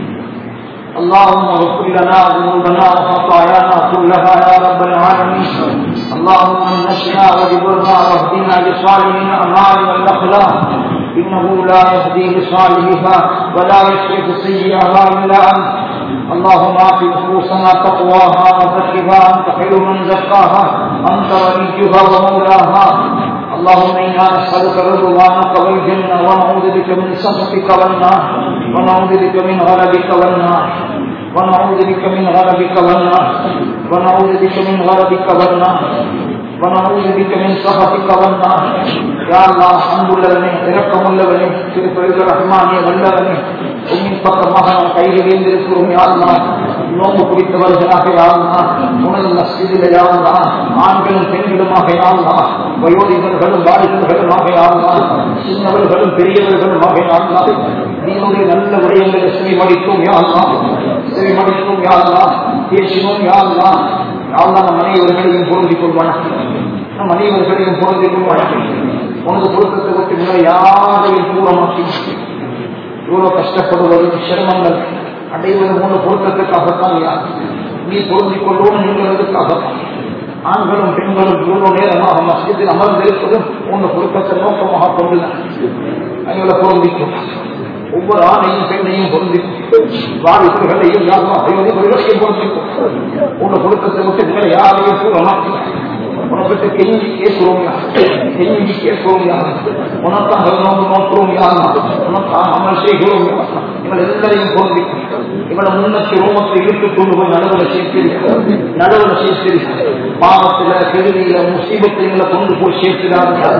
اللهم اغفر لنا ذنوبنا وخطايانا كلها يا رب العالمين اللهم انشنا وجبرنا واهدنا لصالح الاعمال والاخلاق انه لا يهدي لصالحها ولا يشرك سيئها الا انت اللهم اعط نفوسنا تقواها وزكها انت خير من زكاها انت وليها ومولاها اللهم انا نسالك رضوانك والجنه ونعوذ بك من سخطك والنار ونعوذ بك من غضبك والنار ونعوذ بك من غضبك والنار ونعوذ بك من غضبك والنار ونعوذ بك من سخطك والنار يا الله الحمد لله இறக்கம் உள்ளவனே திருப்பெருக ரஹ்மானே வல்லவனே உன்னின் பக்கமாக நாம் கையில் எழுந்திருக்கிறோம் யாருமா நோம்பு பிடித்தவர்களாக யாருமா உனது மஸ்ஜிதில் யாருமா ஆண்களும் பெண்களுமாக யாருமா வயோதிகர்களும் வாலிபர்களுமாக யாருமா சின்னவர்களும் பெரியவர்களுமாக யாருமா நீனுடைய நல்ல விடயங்களை செவிமடித்தோம் யாருமா செவிமடித்தோம் யாருமா பேசினோம் யாருமா யாருமா நம் அனைவர்களையும் பொருந்திக் கொள்வானா நம் அனைவர்களையும் பொருந்திக் கொள்வானா உனது பொருத்தத்தை விட்டு முன்னர் யாரையும் தூரமாக்கி இவ்வளவு கஷ்டப்படுவது சிரமங்கள் அடைவது மூணு பொருத்தத்துக்காகத்தான் யார் நீ பொருந்திக் கொள்வோம் என்கிறதுக்காகத்தான் ஆண்களும் பெண்களும் இவ்வளவு நேரமாக மஸ்ஜித்தில் அமர்ந்திருப்பதும் உன்னை பொருத்தத்தை நோக்கமாக கொண்டுதான் அவங்களை பொருந்திக்கும் ஒவ்வொரு ஆணையும் பெண்ணையும் பொருந்திக்கும் வாரிசுகளையும் யாரும் வயோதிகளையும் பொருந்திக்கும் உன்னை பொருத்தத்தை விட்டு உங்களை யாரையும் தூரமாக்கி உனக்கிட்ட கெஞ்சி கேட்கிறோம் கெஞ்சி கேட்கிறோம் உனக்காக நோக்கு நோக்கிறோம் யாரும் உனக்காக அமல் செய்கிறோம் இவள் எல்லாரையும் பொருந்திக்கும் இவளை முன்னத்தி ரோமத்தை இழுத்துக் கொண்டு போய் நடுவில் சேர்த்திருக்கிறார் நடுவில் சேர்த்திருக்கிறார் பாவத்துல கெடுதியில முசீபத்துல கொண்டு போய் சேர்க்கிறார்கள்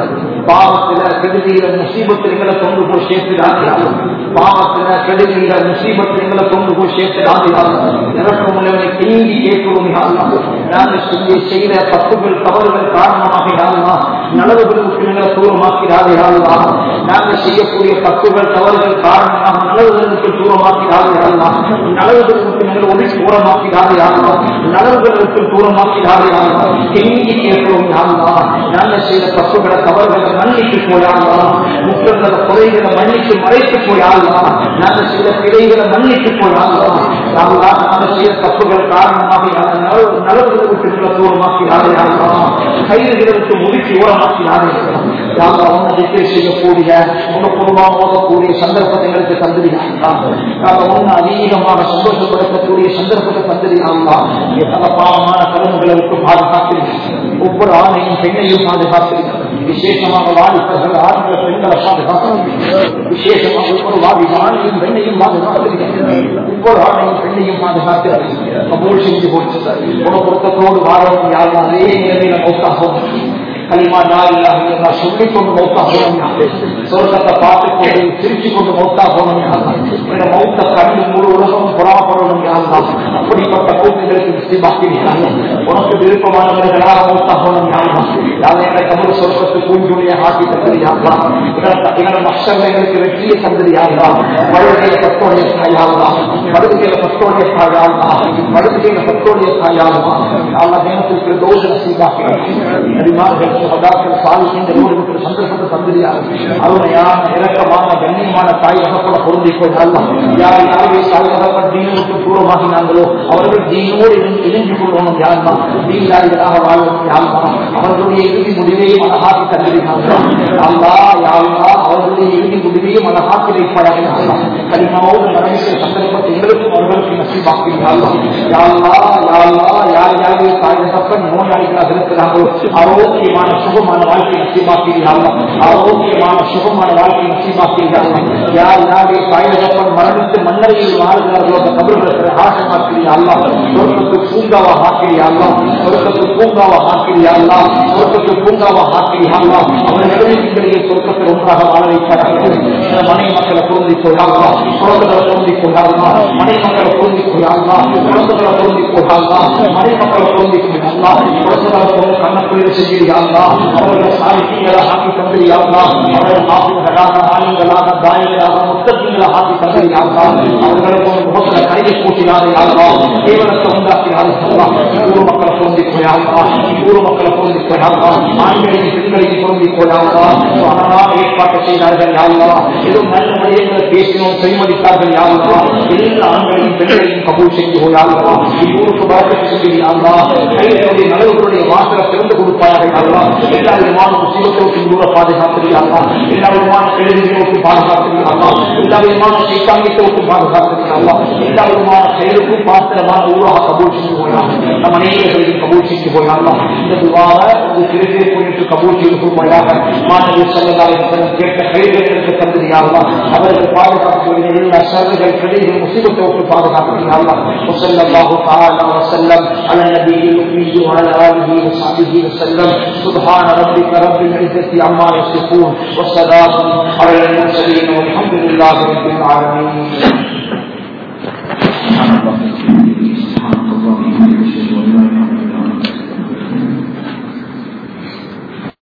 பாவத்துல கெடுதியில முசீபத்தில் எங்களை கொண்டு போய் சேர்த்துடாதீர்கள் பாவத்துல கெடுதியில முசீபத்தில் எங்களை கொண்டு போய் சேர்த்துடாதீர்கள் இறக்கம் உள்ளவனை கெஞ்சி கேட்கிறோம் நாங்கள் சொல்லி செய்த தப்புகள் தவறுகள் காரணமாக யாருமா நலவுகளுக்கு எங்களை தூரமாக்கிறார்களா நாங்கள் செய்யக்கூடிய தப்புகள் தவறுகள் காரணமாக நலவுகளுக்கு தூரமாக்கிறார்களா நலவுகளுக்கு நீங்கள் ஒளி தூரமாக்கிறார்களா நலவுகளுக்கு தூரமாக்கிறார்களா கெஞ்சி கேட்கிறோம் யாருமா நாங்கள் செய்த தப்புகளை தவறுகளை மன்னித்து போயாங்களா முற்றங்கள குறைகளை மன்னித்து மறைத்து போயாங்களா நாங்கள் செய்த பிழைகளை மன்னித்து போயாங்களா நாங்களா நாங்கள் செய்த தப்புகள் காரணமாக நலவுகளுக்கு தூரமாக்கிறார்களா கைதுகளுக்கு முடிச்சு ஓரமாக்கிறார்கள் யாரா உன்னை திட்டை செய்யக்கூடிய உங்க குடும்பம் ஓதக்கூடிய சந்தர்ப்பத்தை எங்களுக்கு தந்திரியாங்களா உன்னை அதிகமாக சந்தோஷப்படுத்தக்கூடிய சந்தர்ப்பத்தை தந்திரியாங்களா பல பாவமான கருமுகளை விட்டு பாதுகாக்கிறீர்கள் ஒவ்வொரு ஆணையும் பெண்ணையும் பாதுகாக்கிறீர்கள் விசேஷமாக வாலிபர்கள் ஆண்கள் பெண்களை பாதுகாக்கிறீர்கள் விசேஷமாக ஒவ்வொரு வாதி ஆணையும் பெண்ணையும் பாதுகாக்கிறீர்கள் ஒவ்வொரு ஆணையும் பெண்ணையும் பாதுகாக்கிறார்கள் கபூல் செஞ்சு போட்டு உன பொருத்தத்தோடு வாழவும் யாரும் அதே நிலைமையில மௌத்தாகும் கலிமா நாள் சொல்லிக் கொண்டு மௌத்தா போனோம் சொர்க்கத்தை பார்த்து கொண்டு சிரிச்சு கொண்டு மௌத்தா போனோம் இந்த மௌத்த கண்டு முழு உலகம் புறாப்படணும் யாருதான் அப்படிப்பட்ட கூட்டங்களுக்கு நிச்சயமாக்கிறாங்க உனக்கு விருப்பமானவர்களாக மௌத்தா போனோம் யாருதான் யாரும் எங்களை தமிழ் சொர்க்கத்து கூண்டுடைய ஆக்கி தந்தது யாருதான் எங்களை மக்சர்களுக்கு வெற்றியை தந்தது யாருதான் வழுகையில பத்தோடைய தாயாருதான் வடுகையில பத்தோடைய தாயாருதான் வடுகையில பத்தோடைய தாயாருதான் அல்ல தினத்திற்கு தோஷ நசிவாக்கிறார்கள் சதாக்கள் சாலிக்கின்ற ரோடுக்கு சந்தர்ப்பத்தை தந்திரியார் அருமையான இறக்கமான கண்ணியமான தாய் வகப்பட பொருந்திக் கொண்டாலும் யார் யாருடைய தாய் வகப்பட தீனுக்கு தூரமாகினாங்களோ அவர்கள் தீனோடு இணைந்து கொள்ளணும் யாருமா தீனாரிகளாக வாழணும் யாருமா அவர்களுடைய இறுதி முடிவையும் அழகாக்கி தந்திரினார்கள் அல்லா யாருமா அவர்களுடைய இறுதி முடிவையும் அழகாக்கி வைப்பார்கள் கனிமாவோடு நடந்த சந்தர்ப்பத்தை எங்களுக்கும் அவர்களுக்கு நசிவாக்கிறார்கள் யாருமா யாருமா யார் யாருடைய தாய் வகப்பன் நோயாளிகளாக இருக்கிறார்களோ ஆரோக்கியமான சுகமான வாழ்க்கை நசிமாக்கிறீர்கள் ஆரோக்கியமான சுகமான வாழ்க்கை நசிமாக்கிறீர்கள் யார் யாருடைய தாயகப்பன் மரணித்து மன்னரையில் வாழ்கிறார்களோ அந்த கபர்களுக்கு ஆசமாக்கிறீர்கள் அல்லா சொர்க்கத்து பூங்காவா ஆக்கிறீர்கள் சொர்க்கத்து பூங்காவா ஆக்கிறீர்கள் சொர்க்கத்து பூங்காவா ஆக்கிறீர்கள் அவர்களிடையே சொர்க்கத்தில் ஒன்றாக வாழ வைப்பார்கள் மனை மக்களை பொருந்தி கொள்ளாங்களா குழந்தைகளை பொருந்தி கொள்ளாங்களா மனை மக்களை பொருந்தி கொள்ளாங்களா குழந்தைகளை பொருந்தி கொள்ளாங்களா மனை மக்களை பொருந்தி கொள்ளாங்களா குழந்தைகளை கண்ணக்குள்ள செஞ்சிருக்காங்களா அவர்கள் சாதிக்கீங்களை ஆக்கி தந்திரியாங்களா அவர்கள் ஆசிரியர்களாக ஆளுங்களாக தாயங்களாக முத்தகங்களாக ஆக்கி தந்திரியாங்களா அவர்களுக்கு ஒரு முகத்தில் கைதை கூட்டினார்களா கேவலத்தை உண்டாக்கினார்களா ஊர் மக்களை பொருந்தி கொள்ளாங்களா ஊர் மக்களை பொருந்தி கொள்ளாங்களா ஆண்களையும் பெண்களையும் பொருந்தி கொள்ளாங்களா அதனால் ஏற்பாட்டு செய்தார்கள் யாருலா ஏதோ நல்ல முறையில் பேசினோம் செய்மதித்தார்கள் யாருலா எல்லா ஆண்களையும் பெண்களையும் கபூல் செய்து கொள்ளாங்களா ஊருக்கு வழக்கு செஞ்சிருக்காங்களா கைகளுடைய நலவுகளுடைய வாசலை திறந்து கொடுப்பார்கள் அல்லா எல்லா விதமான முசீபத்தோக்கும் தூர பாதுகாத்திருக்காங்களா எல்லா விதமான கெடுதிகளுக்கும் பாதுகாத்திருக்காங்களா எல்லா விதமான சைத்தாங்கியத்தோக்கும் பாதுகாத்திருக்காங்களா எல்லா விதமான செயலுக்கும் பாத்திரமான ஊராக கபூல் செஞ்சு போயிடலாம் நம் அனைவர்களையும் கபூல் செஞ்சு போயிடலாம் இந்த துவாக ஒரு சிறுத்தை போயிட்டு கபூல் செய்து கொள்வாயாக மாணவி செல்லதாய் கேட்ட கைகளுக்கு தந்திரியாங்களா அவர்கள் பாதுகாப்பு எல்லா சர்வர்கள் கெடுதிகள் முசீபத்தோக்கு பாதுகாத்திருக்காங்களா وصلى الله تعالى وسلم على النبي الأمي وعلى آله وصحبه وسلم سبحان ربك رب العزة عما يصفون والسلام على المرسلين والحمد لله رب العالمين